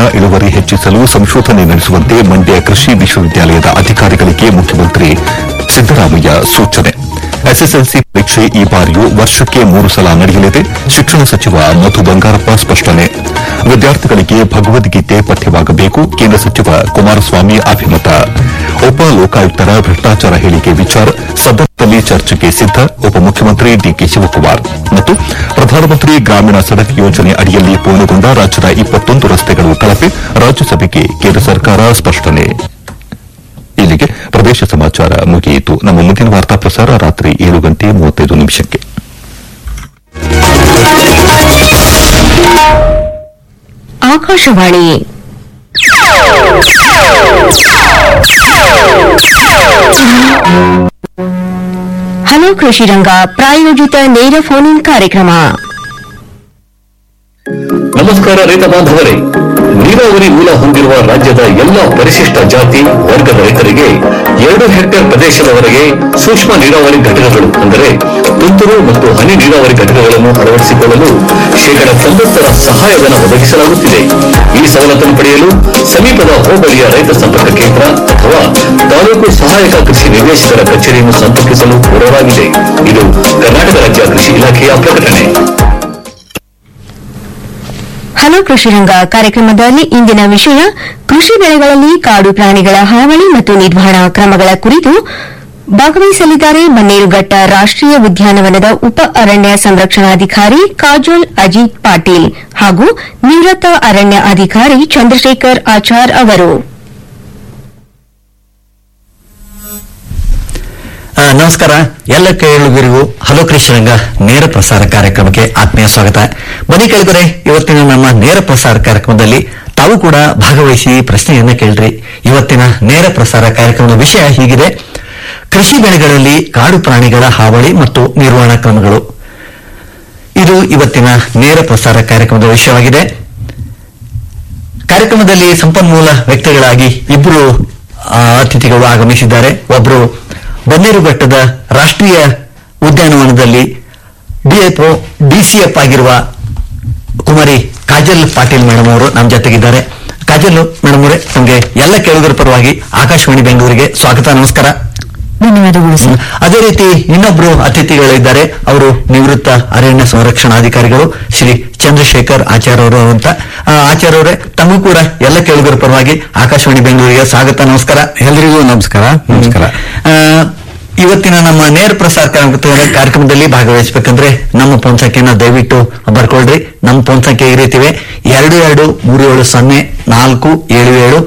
ಇಳುವರಿ ಹೆಚ್ಚಿಸಲು ಸಂಶೋಧನೆ ನಡೆಸುವಂತೆ ಮಂಡ್ಯ ಕೃಷಿ ವಿಶ್ವವಿದ್ಯಾಲಯದ ಅಧಿಕಾರಿಗಳಿಗೆ ಮುಖ್ಯಮಂತ್ರಿ ಸಿದ್ದರಾಮಯ್ಯ ಸೂಚನೆ ಎಸ್ಎಸ್ಎಲ್ಸಿ ಪರೀಕ್ಷೆ ಈ ಬಾರಿಯೂ ವರ್ಷಕ್ಕೆ ಮೂರು ಸಲ ನಡೆಯಲಿದೆ ಶಿಕ್ಷಣ ಸಚಿವ ಮಧು ಬಂಗಾರಪ್ಪ ಸ್ಪಷ್ಟನೆ ವಿದ್ಯಾರ್ಥಿಗಳಿಗೆ ಭಗವದ್ಗೀತೆ ಪಠ್ಯವಾಗಬೇಕು ಕೇಂದ್ರ ಸಚಿವ ಕುಮಾರಸ್ವಾಮಿ ಅಭಿಮತ ಉಪ ಲೋಕಾಯುಕ್ತರ ಭ್ರಷ್ಟಾಚಾರ ಹೇಳಿಕೆ ವಿಚಾರ ಸದನದಲ್ಲಿ ಚರ್ಚೆಗೆ ಸಿದ್ದ ಉಪಮುಖ್ಯಮಂತ್ರಿ ಡಿಕೆ ಶಿವಕುಮಾರ್ ಮತ್ತು ಪ್ರಧಾನಮಂತ್ರಿ ಗ್ರಾಮೀಣ ಸಡಕ್ ಯೋಜನೆ ಅಡಿಯಲ್ಲಿ ಪೂರ್ಣಗೊಂಡ ರಾಜ್ಯದ ಇಪ್ಪತ್ತೊಂದು ರಸ್ತೆಗಳು ಕಳಪೆ ರಾಜ್ಯಸಭೆಗೆ ಕೇಂದ್ರ ಸರ್ಕಾರ ಸ್ಪಷ್ಟನೆ ಇಲ್ಲಿಗೆ ಪ್ರದೇಶ ಸಮಾಚಾರ ಮುಗಿಯಿತು ನಮ್ಮ ಮುಂದಿನ ವಾರ್ತಾ ಪ್ರಸಾರ ರಾತ್ರಿ ಏಳು ಗಂಟೆ ಮೂವತ್ತೈದು ನಿಮಿಷಕ್ಕೆ ಆಕಾಶವಾಣಿ ಹಲೋ ಕೃಷಿ ರಂಗ ಪ್ರಾಯೋಜಿತ ನೇರ ಫೋನ್ ಇನ್ ಕಾರ್ಯಕ್ರಮ ನಮಸ್ಕಾರ ರೈತ ಬಾಂಧವರೇ ನೀರಾವರಿ ಮೂಲ ಹೊಂದಿರುವ ರಾಜ್ಯದ ಎಲ್ಲ ಪರಿಶಿಷ್ಟ ಜಾತಿ ವರ್ಗದ ರೈತರಿಗೆ ಎರಡು ಹೆಕ್ಟೇರ್ ಪ್ರದೇಶದವರೆಗೆ ಸೂಕ್ಷ್ಮ ನೀರಾವರಿ ಘಟಕಗಳು ಅಂದರೆ ತುಂತುರು ಮತ್ತು ಹನಿ ನೀರಾವರಿ ಘಟಕಗಳನ್ನು ಅಳವಡಿಸಿಕೊಳ್ಳಲು ಶೇಕಡ ತೊಂಬತ್ತರ ಸಹಾಯಧನ ಒದಗಿಸಲಾಗುತ್ತಿದೆ ಈ ಸವಲತ್ತನ್ನು ಪಡೆಯಲು ಸಮೀಪದ ಹೋಬಳಿಯ ರೈತ ಸಂಪರ್ಕ ಕೇಂದ್ರ ಅಥವಾ ತಾಲೂಕು ಸಹಾಯಕ ಕೃಷಿ ನಿರ್ದೇಶಕರ ಕಚೇರಿಯನ್ನು ಸಂಪರ್ಕಿಸಲು ಕೋರಲಾಗಿದೆ ಇದು ಕರ್ನಾಟಕ ರಾಜ್ಯ ಕೃಷಿ ಇಲಾಖೆಯ ಪ್ರಕಟಣೆ ಹಲೋ ಕೃಷಿ ರಂಗ ಕಾರ್ಯಕ್ರಮದಲ್ಲಿ ಇಂದಿನ ವಿಷಯ ಕೃಷಿ ಬೆಳೆಗಳಲ್ಲಿ ಕಾಡು ಪ್ರಾಣಿಗಳ ಹಾವಳಿ ಮತ್ತು ನಿರ್ವಹಣಾ ಕ್ರಮಗಳ ಕುರಿತು ಭಾಗವಹಿಸಲಿದ್ದಾರೆ ಬನ್ನೇರುಘಟ್ಟ ರಾಷ್ಟೀಯ ಉದ್ಯಾನವನದ ಉಪ ಅರಣ್ಯ ಸಂರಕ್ಷಣಾಧಿಕಾರಿ ಕಾಜೋಲ್ ಅಜಿತ್ ಪಾಟೀಲ್ ಹಾಗೂ ನಿವೃತ್ತ ಅರಣ್ಯ ಅಧಿಕಾರಿ ಚಂದ್ರಶೇಖರ್ ಆಚಾರ್ ಅವರು ಆ, ನಮಸ್ಕಾರ ಎಲ್ಲ ಕೇಳುಗರಿಗೂ ಹಲೋ ಕೃಷ್ಣರಂಗ ನೇರ ಪ್ರಸಾರ ಕಾರ್ಯಕ್ರಮಕ್ಕೆ ಆತ್ಮೀಯ ಸ್ವಾಗತ ಬನ್ನಿ ಕೇಳಿದರೆ ಇವತ್ತಿನ ನಮ್ಮ ನೇರ ಪ್ರಸಾರ ಕಾರ್ಯಕ್ರಮದಲ್ಲಿ ತಾವು ಕೂಡ ಭಾಗವಹಿಸಿ ಪ್ರಶ್ನೆಯನ್ನ ಕೇಳ್ರಿ ಇವತ್ತಿನ ನೇರ ಪ್ರಸಾರ ಕಾರ್ಯಕ್ರಮದ ವಿಷಯ ಹೀಗಿದೆ ಕೃಷಿ ಬೆಳೆಗಳಲ್ಲಿ ಕಾಡು ಪ್ರಾಣಿಗಳ ಹಾವಳಿ ಮತ್ತು ನಿರ್ವಹಣಾ ಕ್ರಮಗಳು ಇದು ಇವತ್ತಿನ ನೇರ ಪ್ರಸಾರ ಕಾರ್ಯಕ್ರಮದ ವಿಷಯವಾಗಿದೆ ಕಾರ್ಯಕ್ರಮದಲ್ಲಿ ಸಂಪನ್ಮೂಲ ವ್ಯಕ್ತಿಗಳಾಗಿ ಇಬ್ಬರು ಆ, ಅತಿಥಿಗಳು ಆಗಮಿಸಿದ್ದಾರೆ ಒಬ್ಬರು ಬನ್ನೇರುಘಟ್ಟದ ರಾಷ್ಟ್ರೀಯ ಉದ್ಯಾನವನದಲ್ಲಿ ಡಿಎಫ್ಒ ಡಿಸಿಎಫ್ ಆಗಿರುವ ಕುಮಾರಿ ಕಾಜಲ್ ಪಾಟೀಲ್ ಮೇಡಮ್ ಅವರು ನಮ್ಮ ಜೊತೆಗಿದ್ದಾರೆ ಕಾಜಲ್ ಮೇಡಮ್ ಅವರೇ ನಮಗೆ ಎಲ್ಲ ಕೇಳುಗರ ಪರವಾಗಿ ಆಕಾಶವಾಣಿ ಬೆಂಗಳೂರಿಗೆ ಸ್ವಾಗತ ನಮಸ್ಕಾರ ಧನ್ಯವಾದಗಳು ಹ್ಮ್. ಅದೇ ರೀತಿ ಇನ್ನೊಬ್ರು ಅತಿಥಿಗಳಿದ್ದಾರೆ ಅವರು ನಿವೃತ್ತ ಅರಣ್ಯ ಸಂರಕ್ಷಣಾಧಿಕಾರಿಗಳು ಶ್ರೀ ಚಂದ್ರಶೇಖರ್ ಆಚಾರ್ಯ ಅವರು ಅಂತ ಆ, ಆಚಾರ್ಯ ಅವರೇ ತಮಗೂ ಕೂಡ ಎಲ್ಲ ಕೇಳುಗರ ಪರವಾಗಿ ಆಕಾಶವಾಣಿ ಬೆಂಗಳೂರಿಗೆ ಸ್ವಾಗತ ನಮಸ್ಕಾರ ಎಲ್ರಿಗೂ ನಮಸ್ಕಾರ ನಮಸ್ಕಾರ ಆ, ಇವತ್ತಿನ ನಮ್ಮ ನೇರ ಪ್ರಸಾರ ಕಾರ್ಯಕ್ರಮ- ಕಾರ್ಯಕ್ರಮದಲ್ಲಿ ಭಾಗವಹಿಸಬೇಕಂದ್ರೆ ನಮ್ಮ ಫೋನ್ ಸಂಖ್ಯೆನ ದಯವಿಟ್ಟು ಬರ್ಕೊಳ್ರಿ ನಮ್ಮ ಫೋನ್ ಸಂಖ್ಯೆ ಈ ರೀತಿವೆ ಎರಡು ಎರಡು ಮೂರು ಏಳು ಸೊನ್ನೆ ನಾಲ್ಕು ಏಳು ಏಳು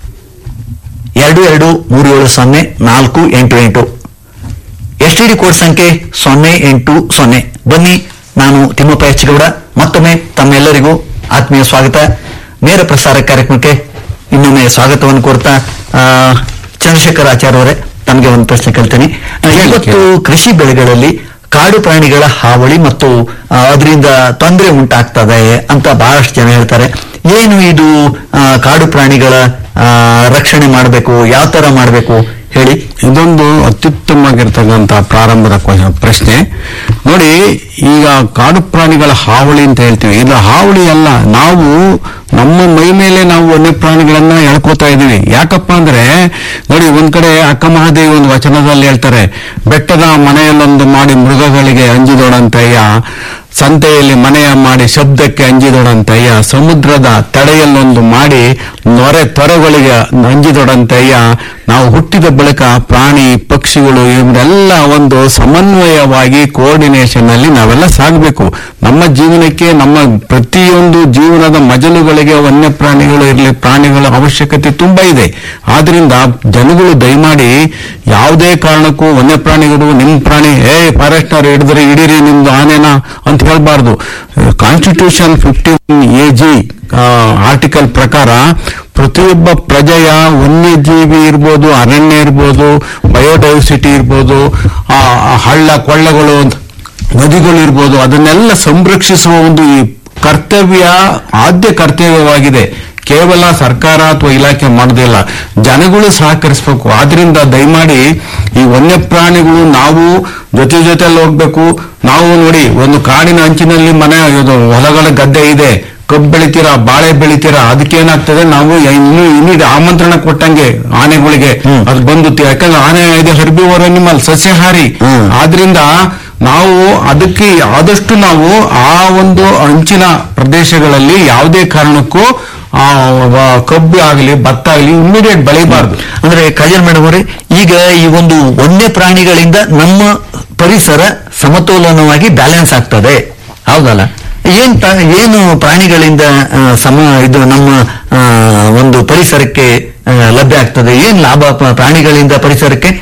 ಎರಡು ಎರಡು ಮೂರು ಏಳು ಸೊನ್ನೆ ನಾಲ್ಕು ಎಂಟು ಎಂಟು ಎಸ್ ಟಿ ಡಿ ಕೋಡ್ ಸಂಖ್ಯೆ ಸೊನ್ನೆ ಎಂಟು ಸೊನ್ನೆ ಬನ್ನಿ ನಾನು ತಿಮ್ಮಪ್ಪ ಎಚ್ ಗೌಡ ಮತ್ತೊಮ್ಮೆ ತಮ್ಮೆಲ್ಲರಿಗೂ ಆತ್ಮೀಯ ಸ್ವಾಗತ ನೇರ ಪ್ರಸಾರ ಕಾರ್ಯಕ್ರಮಕ್ಕೆ ಇನ್ನೊಮ್ಮೆ ಸ್ವಾಗತವನ್ನು ಕೋರ್ತಾ ಆ, ಚಂದ್ರಶೇಖರ್ ಆಚಾರ್ಯ ಅವರೇ ತಮಗೆ ಒಂದು ಪ್ರಶ್ನೆ ಕೇಳ್ತೇನೆ ಆ, ಇವತ್ತು ಕೃಷಿ ಬೆಳೆಗಳಲ್ಲಿ ಕಾಡು ಪ್ರಾಣಿಗಳ ಹಾವಳಿ ಮತ್ತು ಆ, ಅದರಿಂದ ತೊಂದರೆ ಉಂಟಾಗ್ತದೆ ಅಂತ ಬಹಳಷ್ಟು ಜನ ಹೇಳ್ತಾರೆ ಏನು ಇದು ಆ, ಕಾಡು ಪ್ರಾಣಿಗಳ ಆ, ರಕ್ಷಣೆ ಮಾಡಬೇಕು ಯಾವ ತರ ಮಾಡಬೇಕು ಹೇಳಿ ಇದೊಂದು ಅತ್ಯುತ್ತಮವಾಗಿರ್ತಕ್ಕಂಥ ಪ್ರಾರಂಭದ ಕ್ವ- ಪ್ರಶ್ನೆ ನೋಡಿ ಈಗ ಕಾಡು ಪ್ರಾಣಿಗಳ ಹಾವಳಿ ಅಂತ ಹೇಳ್ತೀವಿ ಇದು ಹಾವಳಿ ಅಲ್ಲ ನಾವು ನಮ್ಮ ಮೈ ಮೇಲೆ ನಾವು ವನ್ಯ ಪ್ರಾಣಿಗಳನ್ನ ಎಳ್ಕೋತಾ ಇದೀವಿ ಯಾಕಪ್ಪ ಅಂದ್ರೆ ನೋಡಿ ಒಂದ್ ಕಡೆ ಅಕ್ಕ ಮಹಾದೇವಿ ಒಂದು ವಚನದಲ್ಲಿ ಹೇಳ್ತಾರೆ ಬೆಟ್ಟದ ಮನೆಯಲ್ಲೊಂದು ಮಾಡಿ ಮೃಗಗಳಿಗೆ ಅಂಜಿದೊಡಂತಯ್ಯ ಸಂತೆಯಲ್ಲಿ ಮನೆಯ ಮಾಡಿ ಶಬ್ದಕ್ಕೆ ಅಂಜಿದೊಡಂತಯ್ಯ ಸಮುದ್ರದ ತಡೆಯಲ್ಲೊಂದು ಮಾಡಿ ನೊರೆ ತೊರೆಗಳಿಗೆ ಅಂಜಿದೊಡಂತಯ್ಯ ನಾವು ಹುಟ್ಟಿದ ಬಳಿಕ ಪ್ರಾಣಿ ಪಕ್ಷಿಗಳು ಇವರೆಲ್ಲ ಒಂದು ಸಮನ್ವಯವಾಗಿ ಕೋಆರ್ಡಿನೇಷನ್ ಅಲ್ಲಿ ನಾವೆಲ್ಲ ಸಾಗಬೇಕು ನಮ್ಮ ಜೀವನಕ್ಕೆ ನಮ್ಮ ಪ್ರತಿಯೊಂದು ಜೀವನದ ಮಜಲುಗಳಿಗೆ ವನ್ಯ ಪ್ರಾಣಿಗಳು ಇರಲಿ ಪ್ರಾಣಿಗಳ ಅವಶ್ಯಕತೆ ತುಂಬಾ ಇದೆ ಆದ್ರಿಂದ ಜನಗಳು ದಯಮಾಡಿ ಯಾವುದೇ ಕಾರಣಕ್ಕೂ ವನ್ಯ ಪ್ರಾಣಿಗಳು ನಿಮ್ ಪ್ರಾಣಿ ಏ ಫಾರೆಸ್ಟ್ನವ್ರು ಹಿಡಿದ್ರೆ ಹಿಡೀರಿ ನಿಮ್ದು ಆನೆನ ಅಂತ ಹೇಳ್ಬಾರ್ದು constitution fifty A G article ಪ್ರಕಾರ ಪ್ರತಿಯೊಬ್ಬ ಪ್ರಜೆಯ ವನ್ಯಜೀವಿ ಇರ್ಬೋದು ಅರಣ್ಯ ಇರ್ಬೋದು ಬಯೋಡೈವರ್ಸಿಟಿ ಇರ್ಬೋದು ಆ ಆ ಹಳ್ಳ ಕೊಳ್ಳಗಳು ನದಿಗಳು ಇರ್ಬೋದು ಅದನ್ನೆಲ್ಲ ಸಂರಕ್ಷಿಸುವ ಒಂದು ಈ ಕರ್ತವ್ಯ ಆದ್ಯ ಕರ್ತವ್ಯವಾಗಿದೆ ಕೇವಲ ಸರ್ಕಾರ ಅಥವಾ ಇಲಾಖೆ ಮಾಡೋದಿಲ್ಲ ಜನಗಳು ಸಹಕರಿಸಬೇಕು ಆದ್ರಿಂದ ದಯಮಾಡಿ ಈ ವನ್ಯ ಪ್ರಾಣಿಗಳು ನಾವು ಜೊತೆ ಜೊತೆಯಲ್ಲಿ ಹೋಗ್ಬೇಕು ನಾವು ನೋಡಿ ಒಂದು ಕಾಡಿನ ಅಂಚಿನಲ್ಲಿ ಮನೆ ಇದು ಹೊಲಗಳ ಗದ್ದೆ ಇದೆ ಕಬ್ಬು ಬೆಳಿತೀರಾ ಬಾಳೆ ಬೆಳಿತೀರಾ ಅದಕ್ಕೆ ಏನಾಗ್ತದೆ ನಾವು ಇನ್ನು ಇನ್ನೀಗ ಆಮಂತ್ರಣ ಕೊಟ್ಟಂಗೆ ಆನೆಗಳಿಗೆ ಹ್ಮ್. ಅದು ಬಂದು ತಿ- ಯಾಕಂದ್ರೆ ಆನೆ ಇದು ಹೆರ್ಬಿವರ್ ಅನಿಮಲ್ ಸಸ್ಯಾಹಾರಿ ಹ್ಮ್. ಆದ್ರಿಂದ ನಾವು ಅದಕ್ಕೆ ಆದಷ್ಟು ನಾವು ಆ ಒಂದು ಅಂಚಿನ ಪ್ರದೇಶಗಳಲ್ಲಿ ಯಾವುದೇ ಕಾರಣಕ್ಕೂ ಆ ವ- ಕಬ್ಬು ಆಗಲಿ ಭತ್ತ ಆಗಲಿ ಇಮಿಡಿಯೇಟ್ ಬೆಳಿಬಾರ್ದು ಅಂದ್ರೆ ಕಾಜಲ್ ಮೇಡಮ್ ಅವರೇ ಈಗ ಈ ಒಂದು ವನ್ಯ ಪ್ರಾಣಿಗಳಿಂದ ನಮ್ಮ ಪರಿಸರ ಸಮತೋಲನವಾಗಿ ಬ್ಯಾಲೆನ್ಸ್ ಆಗ್ತದೆ ಹೌದಲ್ಲ ಏನ್ ಪ್ರಾ- ಏನು ಪ್ರಾಣಿಗಳಿಂದ ಆ, ಸಮ ಇದು ನಮ್ಮ ಆ, ಒಂದು ಪರಿಸರಕ್ಕೆ ಆ, ಲಭ್ಯ ಆಗ್ತದೆ ಏನ್ ಲಾಭ ಪ- ಪ್ರಾಣಿಗಳಿಂದ ಪರಿಸರಕ್ಕೆ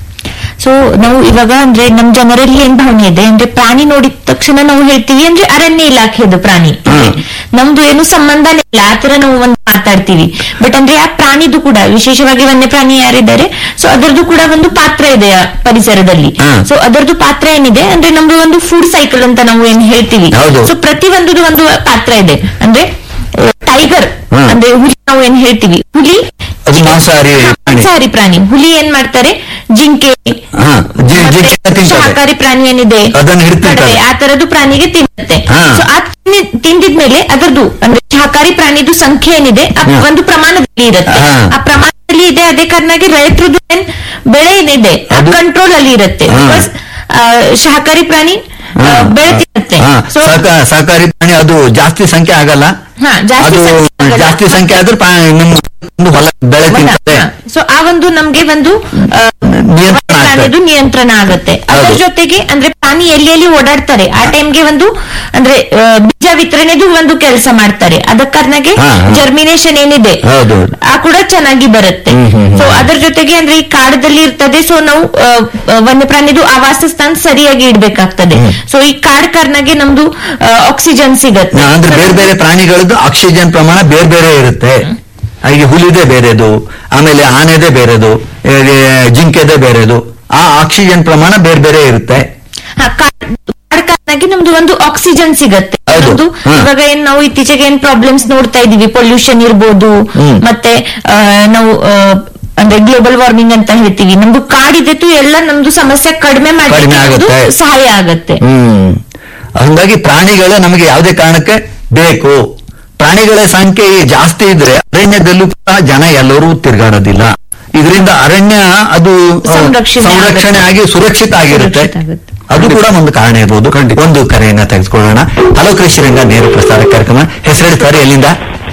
ಸೊ ನಾವು ಇವಾಗ ಅಂದ್ರೆ ನಮ್ ಜನರಲ್ಲಿ ಏನ್ ಭಾವನೆ ಇದೆ ಅಂದ್ರೆ ಪ್ರಾಣಿ ನೋಡಿದ ತಕ್ಷಣ ನಾವು ಹೇಳ್ತೀವಿ ಅಂದ್ರೆ ಅರಣ್ಯ ಇಲಾಖೆದು ಪ್ರಾಣಿ ಅಂದ್ರೆ ನಮ್ದು ಏನು ಸಂಬಂಧನೇ ಇಲ್ಲ ಆತರ ನಾವು ಒಂದು ಮಾತಾಡ್ತೀವಿ ಬಟ್ ಅಂದ್ರೆ ಆ ಪ್ರಾಣಿದು ಕೂಡ ವಿಶೇಷವಾಗಿ ವನ್ಯ ಪ್ರಾಣಿ ಯಾರಿದ್ದಾರೆ ಸೊ ಅದರದ್ದು ಕೂಡ ಒಂದು ಪಾತ್ರ ಇದೆ ಆ ಪರಿಸರದಲ್ಲಿ ಹಾ. ಸೊ ಅದರದ್ದು ಪಾತ್ರ ಏನಿದೆ ಅಂದ್ರೆ ನಮ್ದು ಒಂದು ಫುಡ್ ಸೈಕಲ್ ಅಂತ ನಾವು ಏನ್ ಹೇಳ್ತೀವಿ ಹೌದು. ಸೊ ಪ್ರತಿ ಒಂದು ಒಂದು ಪಾತ್ರ ಇದೆ ಅಂದ್ರೆ ಟೈಗರ್ ಹಾ. ಅಂದ್ರೆ ಹುಲಿ ನಾವು ಏನ್ ಹೇಳ್ತೀವಿ ಹುಲಿ ಅದು ಮಾಂಸಾಹಾರಿ ಹಾ, ಪ್ರಾಣಿ. ಮಾಂಸಾಹಾರಿ ಪ್ರಾಣಿ ಹುಲಿ ಏನ್ ಮಾಡ್ತಾರೆ ಜಿಂಕೆ ಹಾ, ಜಿ- ಮತ್ತೆ ಜಿಂಕೆ ತಿಂತದೆ. ಶಾಕಾಹಾರಿ ಪ್ರಾಣಿ ಏನಿದೆ ಅದನ್ನ ಹಿಡ್ದು ತಿಂತದೆ. ಕಡವೆ, ಆ ತರದ್ದು ಪ್ರಾಣಿಗೆ ತಿನ್ನುತ್ತೆ ಹಾ. ಸೊ ಆ ತಿನ್ನಿ- ತಿಂದಿದ್ಮೇಲೆ ಅದರದ್ದು ಅಂದ್ರೆ ಶಾಕಾಹಾರಿ ಪ್ರಾಣಿದು ಸಂಖ್ಯೆ ಏನಿದೆ ಆ ಹಾ. ಒಂದು ಪ್ರಮಾಣದಲ್ಲಿ ಇರುತ್ತೆ ಹಾ. ಆ ಪ್ರಮಾಣದಲ್ಲಿ ಇದೆ ಅದೇ ಕಾರಣಕ್ಕೆ ರೈತರದ್ದು ಏನ್ ಬೆಳೆ ಏನಿದೆ ಅದು- ಕಂಟ್ರೋಲ್ ಅಲ್ಲಿ ಇರುತ್ತೆ ಹಾ. ಬಿಕಾಸ್ ಶಾಕಾಹಾರಿ ಪ್ರಾಣಿ ಆ, ಹಾ. ಬೆಳೆ ತಿನ್ನುತ್ತೆ ಹಾ, ಸೊ ಸಹಕ- ಸಹಕಾರಿ ಪ್ರಾಣಿ ಅದು ಜಾಸ್ತಿ ಸಂಖ್ಯೆ ಆಗಲ್ಲ ಹಾ, ಜಾಸ್ತಿ ಅದು ಸಂಖ್ಯೆ ಆಗಲ್ಲ. ಜಾಸ್ತಿ ಸಂಖ್ಯೆ ಆದ್ರೆ ಪ್ರಾ- ನಮ್ಮ ಒಂದು ಹೊಲ ಬೆಳೆ ತಿಂತದೆ ಸೊ ಆ ಒಂದು ನಮ್ಗೆ ಒಂದು ಆ, ನಿಯಂತ್ರಣ ಆಗ್ತದೆ. ಪ್ರಾಣಿದು ನಿಯಂತ್ರಣ ಆಗುತ್ತೆ ಅದರ ಹೌದು. ಜೊತೆಗೆ ಅಂದ್ರೆ ಪ್ರಾಣಿ ಎಲ್ಲಿ ಎಲ್ಲಿ ಓಡಾಡ್ತಾರೆ ಆ ಟೈಮ್ಗೆ ಒಂದು ಅಂದ್ರೆ ಆ, ಬೀಜ ವಿತರಣೆದು ಒಂದು ಕೆಲಸ ಮಾಡ್ತಾರೆ ಅದ ಕಾರಣಕ್ಕೆ ಹಾ, ಹಾ. ಜರ್ಮಿನೇಷನ್ ಏನಿದೆ ಹೌದು. ಆ ಕೂಡ ಚೆನ್ನಾಗಿ ಬರುತ್ತೆ ಹ್ಮ್, ಹ್ಮ್, ಹ್ಮ್. ಸೊ ಅದರ ಜೊತೆಗೆ ಅಂದ್ರೆ ಈ ಕಾಡದಲ್ಲಿ ಇರ್ತದೆ ಸೊ ನಾವು ಆ, ಆ, ವನ್ಯಪ್ರಾಣಿದು ಆವಾಸ ಸ್ಥಾನ ಸರಿಯಾಗಿ ಇಡ್ಬೇಕಾಗ್ತದೆ ಸೊ ಈ ಕಾಡ್ ಕಾರಣಕ್ಕೆ ನಮ್ದು ಆಕ್ಸಿಜನ್ ಸಿಗತ್ತೆ ನಾ- ಅಂದ್ರೆ ಬೇರೆ ಬೇರೆ ಪ್ರಾಣಿಗಳದ್ದು ಆಕ್ಸಿಜನ್ ಪ್ರಮಾಣ ಬೇರೆ ಬೇರೆ ಇರುತ್ತೆ ಈಗ ಹುಲಿದೆ ಬೇರೆದು ಆಮೇಲೆ ಆನೆದೇ ಬೇರೆದು ಈಗ ಜಿಂಕೆದೇ ಬೇರೆದು ಆ ಆಕ್ಸಿಜನ್ ಪ್ರಮಾಣ ಬೇರೆ ಬೇರೆ ಇರುತ್ತೆ ಹಾ, ಕಾಡ್ ಕಾಡ್ ಕಾರಣಕ್ಕೆ ನಮ್ದು ಒಂದು ಆಕ್ಸಿಜನ್ ಸಿಗತ್ತೆ ಹೌದು. ನಮ್ದು ಹಾ. ಇವಾಗ ಏನ್ ನಾವು ಇತ್ತೀಚೆಗೆ ಏನ್ ಪ್ರಾಬ್ಲಮ್ಸ್ ನೋಡ್ತಾ ಇದೀವಿ ಪೊಲ್ಯೂಷನ್ ಇರ್ಬೋದು ಹ್ಮ್. ಮತ್ತೆ ಆ, ನಾವು ಆ, ಅಂದ್ರೆ ಗ್ಲೋಬಲ್ ವಾರ್ಮಿಂಗ್ ಅಂತ ಹೇಳ್ತೀವಿ ನಮ್ದು ಕಾಡಿದೆತು ಎಲ್ಲ ನಮ್ದು ಸಮಸ್ಯೆ ಕಡಿಮೆ ಕಡಿಮೆ ಮಾಡಲಿಕ್ಕೆ ನಮ್ದು ಆಗುತ್ತೆ. ಸಹಾಯ ಆಗತ್ತೆ ಹ್ಮ್ ಹಂಗಾಗಿ ಪ್ರಾಣಿಗಳು ನಮಗೆ ಯಾವುದೇ ಕಾರಣಕ್ಕೆ ಬೇಕು ಪ್ರಾಣಿಗಳ ಸಂಖ್ಯೆ ಜಾಸ್ತಿ ಇದ್ರೆ ಅರಣ್ಯದಲ್ಲೂ ಕೂಡ ಜನ ಎಲ್ಲರೂ ತಿರುಗಾಡೋದಿಲ್ಲ ಇದರಿಂದ ಅರಣ್ಯ ಅದು ಆ, ಸಂರಕ್ಷಣೆ ಸಂರಕ್ಷಣೆ ಆಗಿ ಸುರಕ್ಷಿತ ಆಗಿರುತ್ತೆ ಸುರಕ್ಷಿತ ಆಗುತ್ತೆ. ಅದು ಕೂಡ ಒಂದು ಕಾರಣ ಇರ್ಬೋದು ಒಂದು ಕರೆಯನ್ನ ತೆಗೆದುಕೊಳ್ಳೋಣ ಹಲೋ ಕೃಷಿ ರಂಗ ನೇರ ಪ್ರಸಾರ ಕಾರ್ಯಕ್ರಮ ಹೆಸರು ಹೇಳ್ತಾರೆ ಎಲ್ಲಿಂದ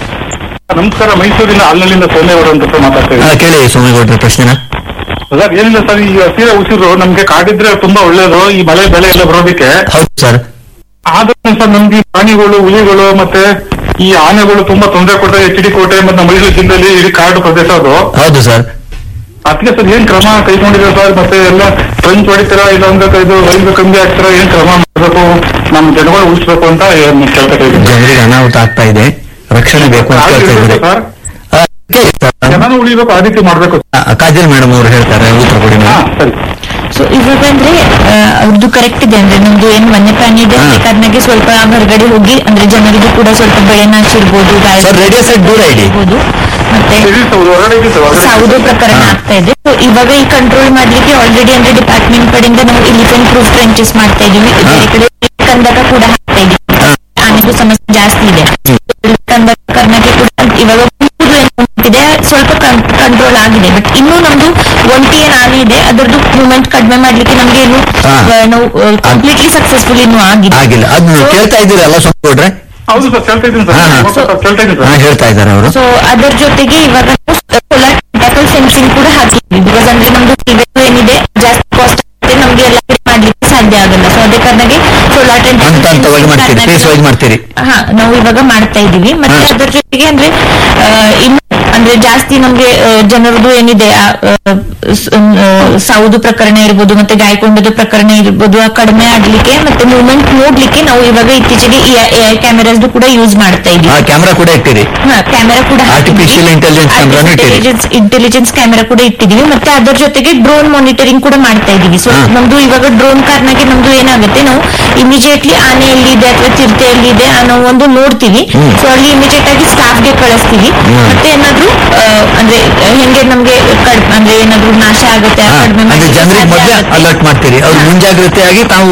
ನಮಸ್ಕಾರ ಮೈಸೂರಿನ ಅಲ್ಲಲ್ಲಿಂದ ಸೋಮೇಗೌಡ ಅಂತ ಸರ್ ಮಾತಾಡ್ತಾ ಆ, ಇದ್ದೀನಿ ಕೇಳಿ ಸೋಮೇಗೌಡ್ರ ಪ್ರಶ್ನೆನ ಸರ್ ಏನಿಲ್ಲ ಸರ್ ಈ ಹಸಿರ ಉಸಿರು ನಮ್ಗೆ ಕಾಡಿದ್ರೆ ತುಂಬಾ ಒಳ್ಳೇದು ಈ ಮಳೆ ಬೆಳೆ ಎಲ್ಲ ಬರೋದಕ್ಕೆ ಹೌದು ಸರ್ ಆದ್ರೂ ಸರ್ ನಮ್ಗೆ ಈ ಪ್ರಾಣಿಗಳು ಹುಲಿಗಳು ಮತ್ತೆ ಈ ಆನೆಗಳು ತುಂಬಾ ತೊಂದರೆ ಕೊಡ್ತಾರೆ ಎಚ್ ಡಿ ಕೋಟೆ ಮತ್ತೆ ನಮ್ಮ ಮೈಸೂರು ಜಿಲ್ಲೆಯಲ್ಲಿ ಇಡೀ ಕಾಡು ಪ್ರದೇಶ ಅದು ಹೌದು ಸರ್ ಅದಕ್ಕೆ ಸರ್ ಏನ್ ಕ್ರಮ ಕೈಗೊಂಡಿದೆ ಸರ್ ಮತ್ತೆ ಎಲ್ಲ ಟ್ರಂಚ್ ಹೊಡಿತೀರಾ ಇಲ್ಲ ಅಂದ್ರೆ ಇದು ರೈಲ್ವೆ ಕಮ್ಮಿ ಆಗ್ತೀರಾ ಏನ್ ಕ್ರಮ ಮಾಡಬೇಕು ನಮ್ಮ ಜನಗಳು ಉಳಿಸ್ಬೇಕು ಅಂತ ಏನ್ ಕೇಳ್ತಾ ಇದ್ದೀನಿ ಜನರಿಗೆ ಅನಾಹುತ ಆಗ್ತಾ ಇದೆ ರಕ್ಷಣೆ ಬೇಕು ಅಂತ ಕೇಳ್ತಾ ಇದ್ದಾರೆ ಸರ್ ಆ, ಕೇಳಿ ಸರ್. ಜನನು ಉಳಿಬೇಕು ಆ ರೀತಿ ಮಾಡ್ಬೇಕು ಆ, ಕಾಜಲ್ ಮೇಡಮ್ ಅವರು ಹೇಳ್ತಾರೆ ಉತ್ತರ ಕೊಡಿ ಹಾ ಮೇಡಮ್ ಸರಿ ಸೊ ಇವಾಗ ಅಂದ್ರೆ ಆ, ಅವ್ರದ್ದು ಕರೆಕ್ಟ್ ಇದೆ ಅಂದ್ರೆ ನಮ್ದು ಏನ್ ವನ್ಯಪ್ರಾಣಿ ಇದೆ ಹಾ. ಅದೇ ಕಾರಣಕ್ಕೆ ಸ್ವಲ್ಪ ಹೊರಗಡೆ ಹೋಗಿ ಅಂದ್ರೆ ಜನರಿಗೂ ಕೂಡ ಸ್ವಲ್ಪ ಬೆಳೆ ನಾಶ ಇರ್ಬೋದು ಗಾಯ ಸರ್, ರೇಡಿಯೋ ಸೆಟ್ ದೂರ ಇಡಿ. ಇರ್ಬೋದು ಮತ್ತೆ ಇದೆ ಸರ್, ಹೊರಗಡೆ ಇದೆ ಸರ್, ಹೊರಗಡೆ ಇದೆ. ಸೌದು ಪ್ರಕರಣ ಹಾ. ಆಗ್ತಾ ಇದೆ ಸೊ ಇವಾಗ ಈ ಕಂಟ್ರೋಲ್ ಮಾಡ್ಲಿಕ್ಕೆ ಆಲ್ರೆಡಿ ಅಂದ್ರೆ ಡಿಪಾರ್ಟ್ಮೆಂಟ್ ಕಡೆಯಿಂದ ನಾವು ಇಲಿಫೆಂಟ್ ಪ್ರೂಫ್ ಟ್ರೆಂಚಸ್ ಮಾಡ್ತಾ ಇದೀವಿ ಬೇರೆ ಕಡೆ ಕಂದಕ ಕೂಡ ಹಾಕ್ತಾ ಇದೀವಿ ಆನೆದು ಸಮಸ್ಯೆ ಜಾಸ್ತಿ ಇದೆ ಕಂದಕ ಕಾರಣಕ್ಕೆ ಕೂಡ ಇವಾಗ ಮೂರು ಏನು ಇದೆ ಸ್ವಲ್ಪ ಕಂಟ್ರೋಲ್ ಆಗಿದೆ ಬಟ್ ಇನ್ನೂ ನಮ್ದು ಒಂಟಿ ಏನ್ ಆನೆ ಇದೆ ಅದರದ್ದು ಮೂವ್ಮೆಂಟ್ ಕಡಿಮೆ ಮಾಡ್ಲಿಕ್ಕೆ ನಮ್ಗೆ ಏನು ಹಾ. ಆ, ನಾವು ಕಂಪ್ಲೀಟ್ಲಿ ಸಕ್ಸಸ್ಫುಲ್ ಇನ್ನೂ ಆಗಿದೆ ಆಗಿಲ್ಲ ಅದನ್ನ So- ಕೇಳ್ತಾ ಇದ್ದೀರಲ್ಲ ಸೋಮೇಗೌಡ್ರೆ ಹೌದು ಸರ್ ಕೇಳ್ತಾ ಇದ್ದೀನಿ ಹಾ, ಹಾ. ಸರ್ ಸರ್, ಕೇಳ್ತಾ ಇದ್ದೀನಿ ಹಾ ಸರ್ ಹೇಳ್ತಾ ಇದ್ದಾರೆ ಅವರು ಸೊ ಅದರ ಜೊತೆಗೆ ಇವಾಗ ಸೋಲಾರ್ ಟೆಂಟಾಕಲ್ ಫೆನ್ಸಿಂಗ್ ಕೂಡ ಹಾಕಿದ್ವಿ ಬಿಕಾಸ್ ಅಂದ್ರೆ ನಮ್ದು ಸಿಗರೇಟ್ ಏನಿದೆ ಜಾಸ್ತಿ ಕಾಸ್ಟ್ ಆಗುತ್ತೆ ನಮ್ಗೆ ಎಲ್ಲ ಕಡೆ ಮಾಡ್ಲಿಕ್ಕೆ ಸಾಧ್ಯ ಆಗಲ್ಲ ಸೊ ಅದೇ ಕಾರಣಕ್ಕೆ ಸೋಲಾರ್ ಹಂತ ಹಂತವಾಗಿ ಮಾಡ್ತೀರಿ ಫೇಸ್ ವೈಸ್ ಮಾಡ್ತೀರಿ ಹಾ ನಾವು ಇವಾಗ ಮಾಡ್ತಾ ಇದೀವಿ ಮತ್ತೆ ಹಾ. ಅದರ ಜೊತೆಗೆ ಅಂದ್ರೆ ಆ, ಇನ್ನು ಅಂದ್ರೆ ಜಾಸ್ತಿ ನಮ್ಗೆ ಆ, ಜನರದು ಏನಿದೆ ಆ, ಆ, ಸ್- ಆ, ಸಾವುದು ಪ್ರಕರಣ ಇರ್ಬೋದು ಮತ್ತೆ ಗಾಯಕೊಂಡದ ಪ್ರಕರಣ ಇರ್ಬೋದು ಆ ಕಡಿಮೆ ಆಗ್ಲಿಕ್ಕೆ ಮತ್ತೆ ಮೂವ್ಮೆಂಟ್ ನೋಡ್ಲಿಕ್ಕೆ ನಾವು ಇವಾಗ ಇತ್ತೀಚೆಗೆ ಎಐ ಕ್ಯಾಮೆರಾಸ್ ಕೂಡ ಯೂಸ್ ಮಾಡ್ತಾ ಇದೀವಿ ಆ ಕ್ಯಾಮ್ರಾ ಕೂಡ ಇಟ್ಟಿರಿ ಕ್ಯಾಮೆರಾ ಕೂಡ Artificial intelligence camera ನು ಇಟ್ಟಿದ್ದೀವಿ. ಇಂಟೆಲಿಜೆನ್ಸ್ ಕ್ಯಾಮೆರಾ ಕೂಡ ಇಟ್ಟಿದೀವಿ ಮತ್ತೆ ಅದರ ಜೊತೆಗೆ ಡ್ರೋನ್ ಮಾನಿಟರಿಂಗ್ ಕೂಡ ಮಾಡ್ತಾ ಇದೀವಿ ಸೊ ಹಾ. ನಮ್ದು ಇವಾಗ ಡ್ರೋನ್ ಕಾರಣಕ್ಕೆ ನಮ್ದು ಏನಾಗುತ್ತೆ ನಾವು ಇಮಿಡಿಯೇಟ್ಲಿ ಆನೆ ಎಲ್ಲಿದೆ ಅಥವಾ ಚಿರತೆ ಎಲ್ಲಿದೆ ಅನ್ನೋ ಒಂದು ನೋಡ್ತೀವಿ ಹ್ಮ್. ಸೊ ಅಲ್ಲಿ ಇಮಿಡಿಯೇಟ್ ಆಗಿ ಸ್ಟಾಫ್ ಗೆ ಕಳಿಸ್ತೀವಿ ಹ್ಮ್. ಮತ್ತೆ ಏನಾದ್ರು ಆ, ಅಂದ್ರೆ ಹೆಂಗೆ ನಮ್ಗೆ ಕಡ್- ಅಂದ್ರೆ ಏನಾದ್ರು ನಾಶ ಆಗುತ್ತೆ ಹಾ, ಕಡಿಮೆ ಅಂದ್ರೆ ಮಾಡ್ಲಿಕ್ಕೆ ಜನರಿಗೆ ಸಾಧ್ಯ ಮೊದಲೇ ಆಗುತ್ತೆ. ಅಲರ್ಟ್ ಮಾಡ್ತೀರಿ ಅವ್ರು ಮುಂಜಾಗ್ರತೆಯಾಗಿ ತಾವು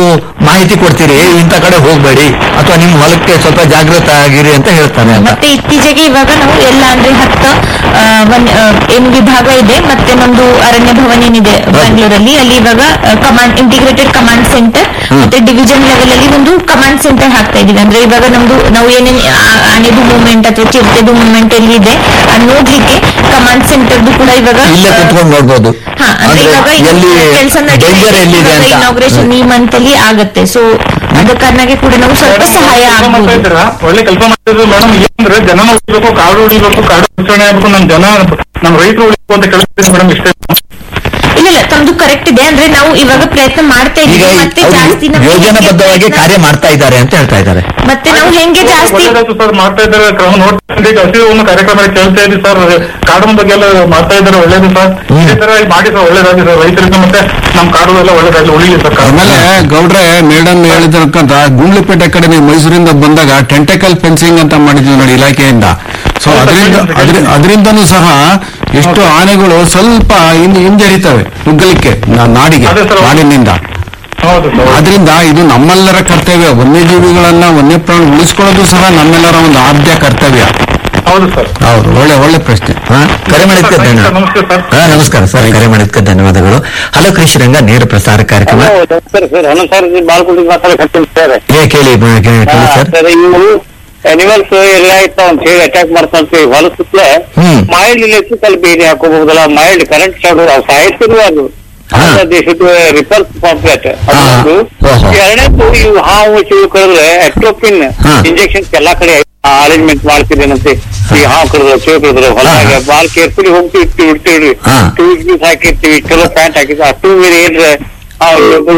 ಮಾಹಿತಿ ಕೊಡ್ತೀರಿ ಇಂಥ ಕಡೆ ಹೋಗ್ಬೇಡಿ ಅಥವಾ ನಿಮ್ಮ ಹೊಲಕ್ಕೆ ಸ್ವಲ್ಪ ಜಾಗೃತ ಆಗಿರಿ ಅಂತ ಹೇಳ್ತಾನೆ ಅಂತ ಮತ್ತೆ ಇತ್ತೀಚೆಗೆ ಇವಾಗ ನಾವು ಎಲ್ಲ ಅಂದ್ರೆ ಹತ್ತು ಆ, ವನ್- ಆ, ಏನು ವಿಭಾಗ ಇದೆ ಮತ್ತೆ ನಮ್ದು ಅರಣ್ಯ ಭವನ್ ಏನಿದೆ ಬ್ಯಾಂಗ್ಳೂರಲ್ಲಿ ಅಲ್ಲಿ ಇವಾಗ ಕಮಾಂಡ್ ಇಂಟಿಗ್ರೇಟೆಡ್ ಕಮಾಂಡ್ ಸೆಂಟರ್ ಮತ್ತೆ ಡಿವಿಷನ್ ಲೆವೆಲ್ ಅಲ್ಲಿ ಒಂದು ಕಮಾಂಡ್ ಸೆಂಟರ್ ಹಾಕ್ತಾ ಇದೀವಿ ಅಂದ್ರೆ ಇವಾಗ ನಮ್ದು ನಾವು ಏನೇನ್ ಆ- ಆನೆದು ಮೂವ್ಮೆಂಟ್ ಅಥವಾ ಚಿರತೆದು ಮೂವ್ಮೆಂಟ್ ಎಲ್ಲಿ ಇದೆ ಅದ್ ನೋಡ್ಲಿಕ್ಕೆ ಕಮಾಂಡ್ ಸೆಂಟರ್ದು ಕೂಡ ಇವಾಗ ಇಲ್ಲೇ ಕುತ್ಕೊಂಡು ನೋಡ್ಬೋದು ಹಾ, ಅಂದ್ರೆ ಅಂದ್ರೆ ಇವಾಗ ಎಲ್ಲಿ ಕೆಲಸ ಡೇಂಜರ್ ಎಲ್ಲಿದೆ ಅಂತ ಇನಾಗ್ರೇಷನ್ ಈ ಮಂತ್ ಅಲ್ಲಿ ಆಗತ್ತೆ ಸೊ ಅದ ಕಾರಣಕ್ಕೆ ಕೂಡ ನಾವು ಸ್ವಲ್ಪ ಸಹಾಯ ಕೆಲಸ ಮಾಡ್ತಾ ಆಗ್ಬೋದು ಇದ್ದೀರಾ ಒಳ್ಳೆ ಕೆಲಸ ಮಾಡ್ತಿದ್ರು ಮೇಡಮ್ ಏನಂದ್ರೆ ಜನನ ಉಳಿಬೇಕು ಕಾಡು ಉಳಿಬೇಕು ಕಾಡು ರಕ್ಷಣೆ ಆಗ್ಬೇಕು ನಮ್ ಜನ ನಮ್ ರೈತರು ಉಳಿಬೇಕು ಅಂತ ಕೇಳ್ತಿದ್ದೀನಿ ಮೇಡಮ್ ಇಷ್ಟೇ ಇಲ್ಲ ಇಲ್ಲ ತಮ್ದು ಕರೆಕ್ಟ್ ಇದೆ ಅಂದ್ರೆ ನಾವು ಇವಾಗ ಪ್ರಯತ್ನ ಮಾಡ್ತಾ ಈಗ ಇದೀವಿ ಮತ್ತೆ ಜಾಸ್ತಿ ಅವರು ನಮ್ಗೆ ಯೋಜನಾಬದ್ಧವಾಗಿ ಪ್ರಯತ್ನ- ಕಾರ್ಯ ಮಾಡ್ತಾ ಇದ್ದಾರೆ ಅಂತ ಹೇಳ್ತಾ ಇದ್ದಾರೆ ಮತ್ತೆ ನಾವು ಹೆಂಗೆ ಜಾಸ್ತಿ ಒಳ್ಳೇದಾಯ್ತು ಸರ್ ಮಾಡ್ತಾ ಇದ್ದಾರೆ ಕ್ರಮ ನೋಡ್ತಾ ಇದ್ದೀವಿ ಹಸಿವು ಕಾರ್ಯಕ್ರಮ ಕೇಳ್ತಾ ಇದ್ದೀವಿ ಸರ್ ಕಾಡಿನ ಬಗ್ಗೆ ಎಲ್ಲ ಮಾಡ್ತಾ ಇದ್ದಾರೆ ಒಳ್ಳೇದು ಸರ್ ಇದೇ ತರ ಮಾಡಿ ಸರ್ ಒಳ್ಳೇದಾಗಿ ಸರ್ ರೈತರಿಗೆ ಮತ್ತೆ ನಮ್ ಕಾಡು ಎಲ್ಲ ಒಳ್ಳೇದಾಗ್ಲಿ ಉಳಿಲಿ ಸರ್ ಕಾಡು. ಆಮೇಲೆ ಗೌಡ್ರೆ ಮೇಡಮ್ ಹೇಳಿದ್ರಕ್ಕಂತ ಗುಂಡ್ಲುಪೇಟೆ ಕಡೆ ನೀವು ಮೈಸೂರಿಂದ ಬಂದಾಗ ಟೆಂಟಕಲ್ ಫೆನ್ಸಿಂಗ್ ಅಂತ ಮಾಡಿದ್ವಿ ನೋಡಿ ಇಲಾಖೆಯಿಂದ ಸೊ ಅದರಿಂದ ಅದ್ರ ಅದರಿಂದನೂ ಸಹ ಎಷ್ಟು ಆನೆಗಳು ಸ್ವಲ್ಪ ಹಿಂದೆ ಹಿಂಜರಿತವೆ ನುಗ್ಗಲಿಕ್ಕೆ ನಾ- ನಾಡಿಗೆ ಅದೇ ಸರ್. ನಾಡಿನಿಂದ ಹೌದು ಸರ್ ಆದ್ರಿಂದ ಇದು ನಮ್ಮೆಲ್ಲರ ಕರ್ತವ್ಯ ವನ್ಯಜೀವಿಗಳನ್ನ ವನ್ಯಪ್ರಾಣಿ ಉಳಿಸ್ಕೊಳ್ಳೋದು ಸಹ ನಮ್ಮೆಲ್ಲರ ಒಂದು ಆದ್ಯ ಕರ್ತವ್ಯ ಹೌದು ಸರ್ ಹೌದು ಒಳ್ಳೆ ಒಳ್ಳೆ ಪ್ರಶ್ನೆ ಹಾ, ಕರೆ ಮಾಡಿದ್ಕೆ ಸರ್, ಧನ್ಯವಾದ ನಮಸ್ತೆ ಸರ್. ಹಾ, ನಮಸ್ಕಾರ ಸರ್ ಕರೆ ಮಾಡಿದ್ಕೆ ಧನ್ಯವಾದಗಳು ಹಲೋ ಕೃಷಿರಂಗ ನೇರ ಪ್ರಸಾರ ಕಾರ್ಯಕ್ರಮ ಸರ್ ಸರ್ ಹಲೋ ಸರ್ ಬಾಲ್ಕೋಟಿ ಮಾತಾಡಕತ್ತೀನಿ ಸರ್ ಏ ಕೇಳಿ ಬ- ಕೇಳಿ ಕೇಳಿ ಸರ್ ಸರ್ ಇವು ಅನಿಮಲ್ಸ್ ಎಲ್ಲ ಇರ್ತಾವ ಅಂತ ಹೇಳಿ ಅಟ್ಯಾಕ್ ಮಾಡ್ತಾಂತ ಹೊಲ ಸುತ್ತಲೇ ಹ್ಮ್. ಮೈಲ್ಡ್ ಇಲೆಕ್ಟ್ರಿಕಲ್ ಬೇರೆ ಹಾಕೋಬಹುದಲ್ಲ ಮೈಲ್ಡ್ ಕರೆಂಟ್ ಶಾಡು ಅವು ಸಾಯ್ತಿರುವ ಅದು ಹಾ. They should repels from that ಹಾ. ಓಹೋ. ಎರಡನೇದು ಇವು ಹಾವು ಚಿವು ಕಡಿದ್ರೆ ಅಟ್ರೋಪಿನ್ ಹಾ. ಇಂಜೆಕ್ಷನ್ಸ್ ಎಲ್ಲಾ ಕಡೆ ಅರೇಂಜ್ಮೆಂಟ್ ಮಾಡ್ತಿದ್ದೇನಂತೆ ಈ ಹಾವು ಕಡಿದ್ರೆ ಚಿವು ಕಡಿದ್ರೆ ಹೊಲದಾಗ ಹಾ. ಬಾಲ್ ಕೇರ್ಫುಲಿ ಹೋಗ್ತೀವಿ ಇರ್ತೀವಿ ಇರ್ತೀವಿ ಹಾ. ಟೂ ವೀಕ್ಸ್ ಹಾಕಿರ್ತೀವಿ ಚಲೋ ಪ್ಯಾಂಟ್ ಹಾಕಿದ್ವಿ ಆ ಟೂ ವೀಲ್ ಏನ್ರೆ ಆ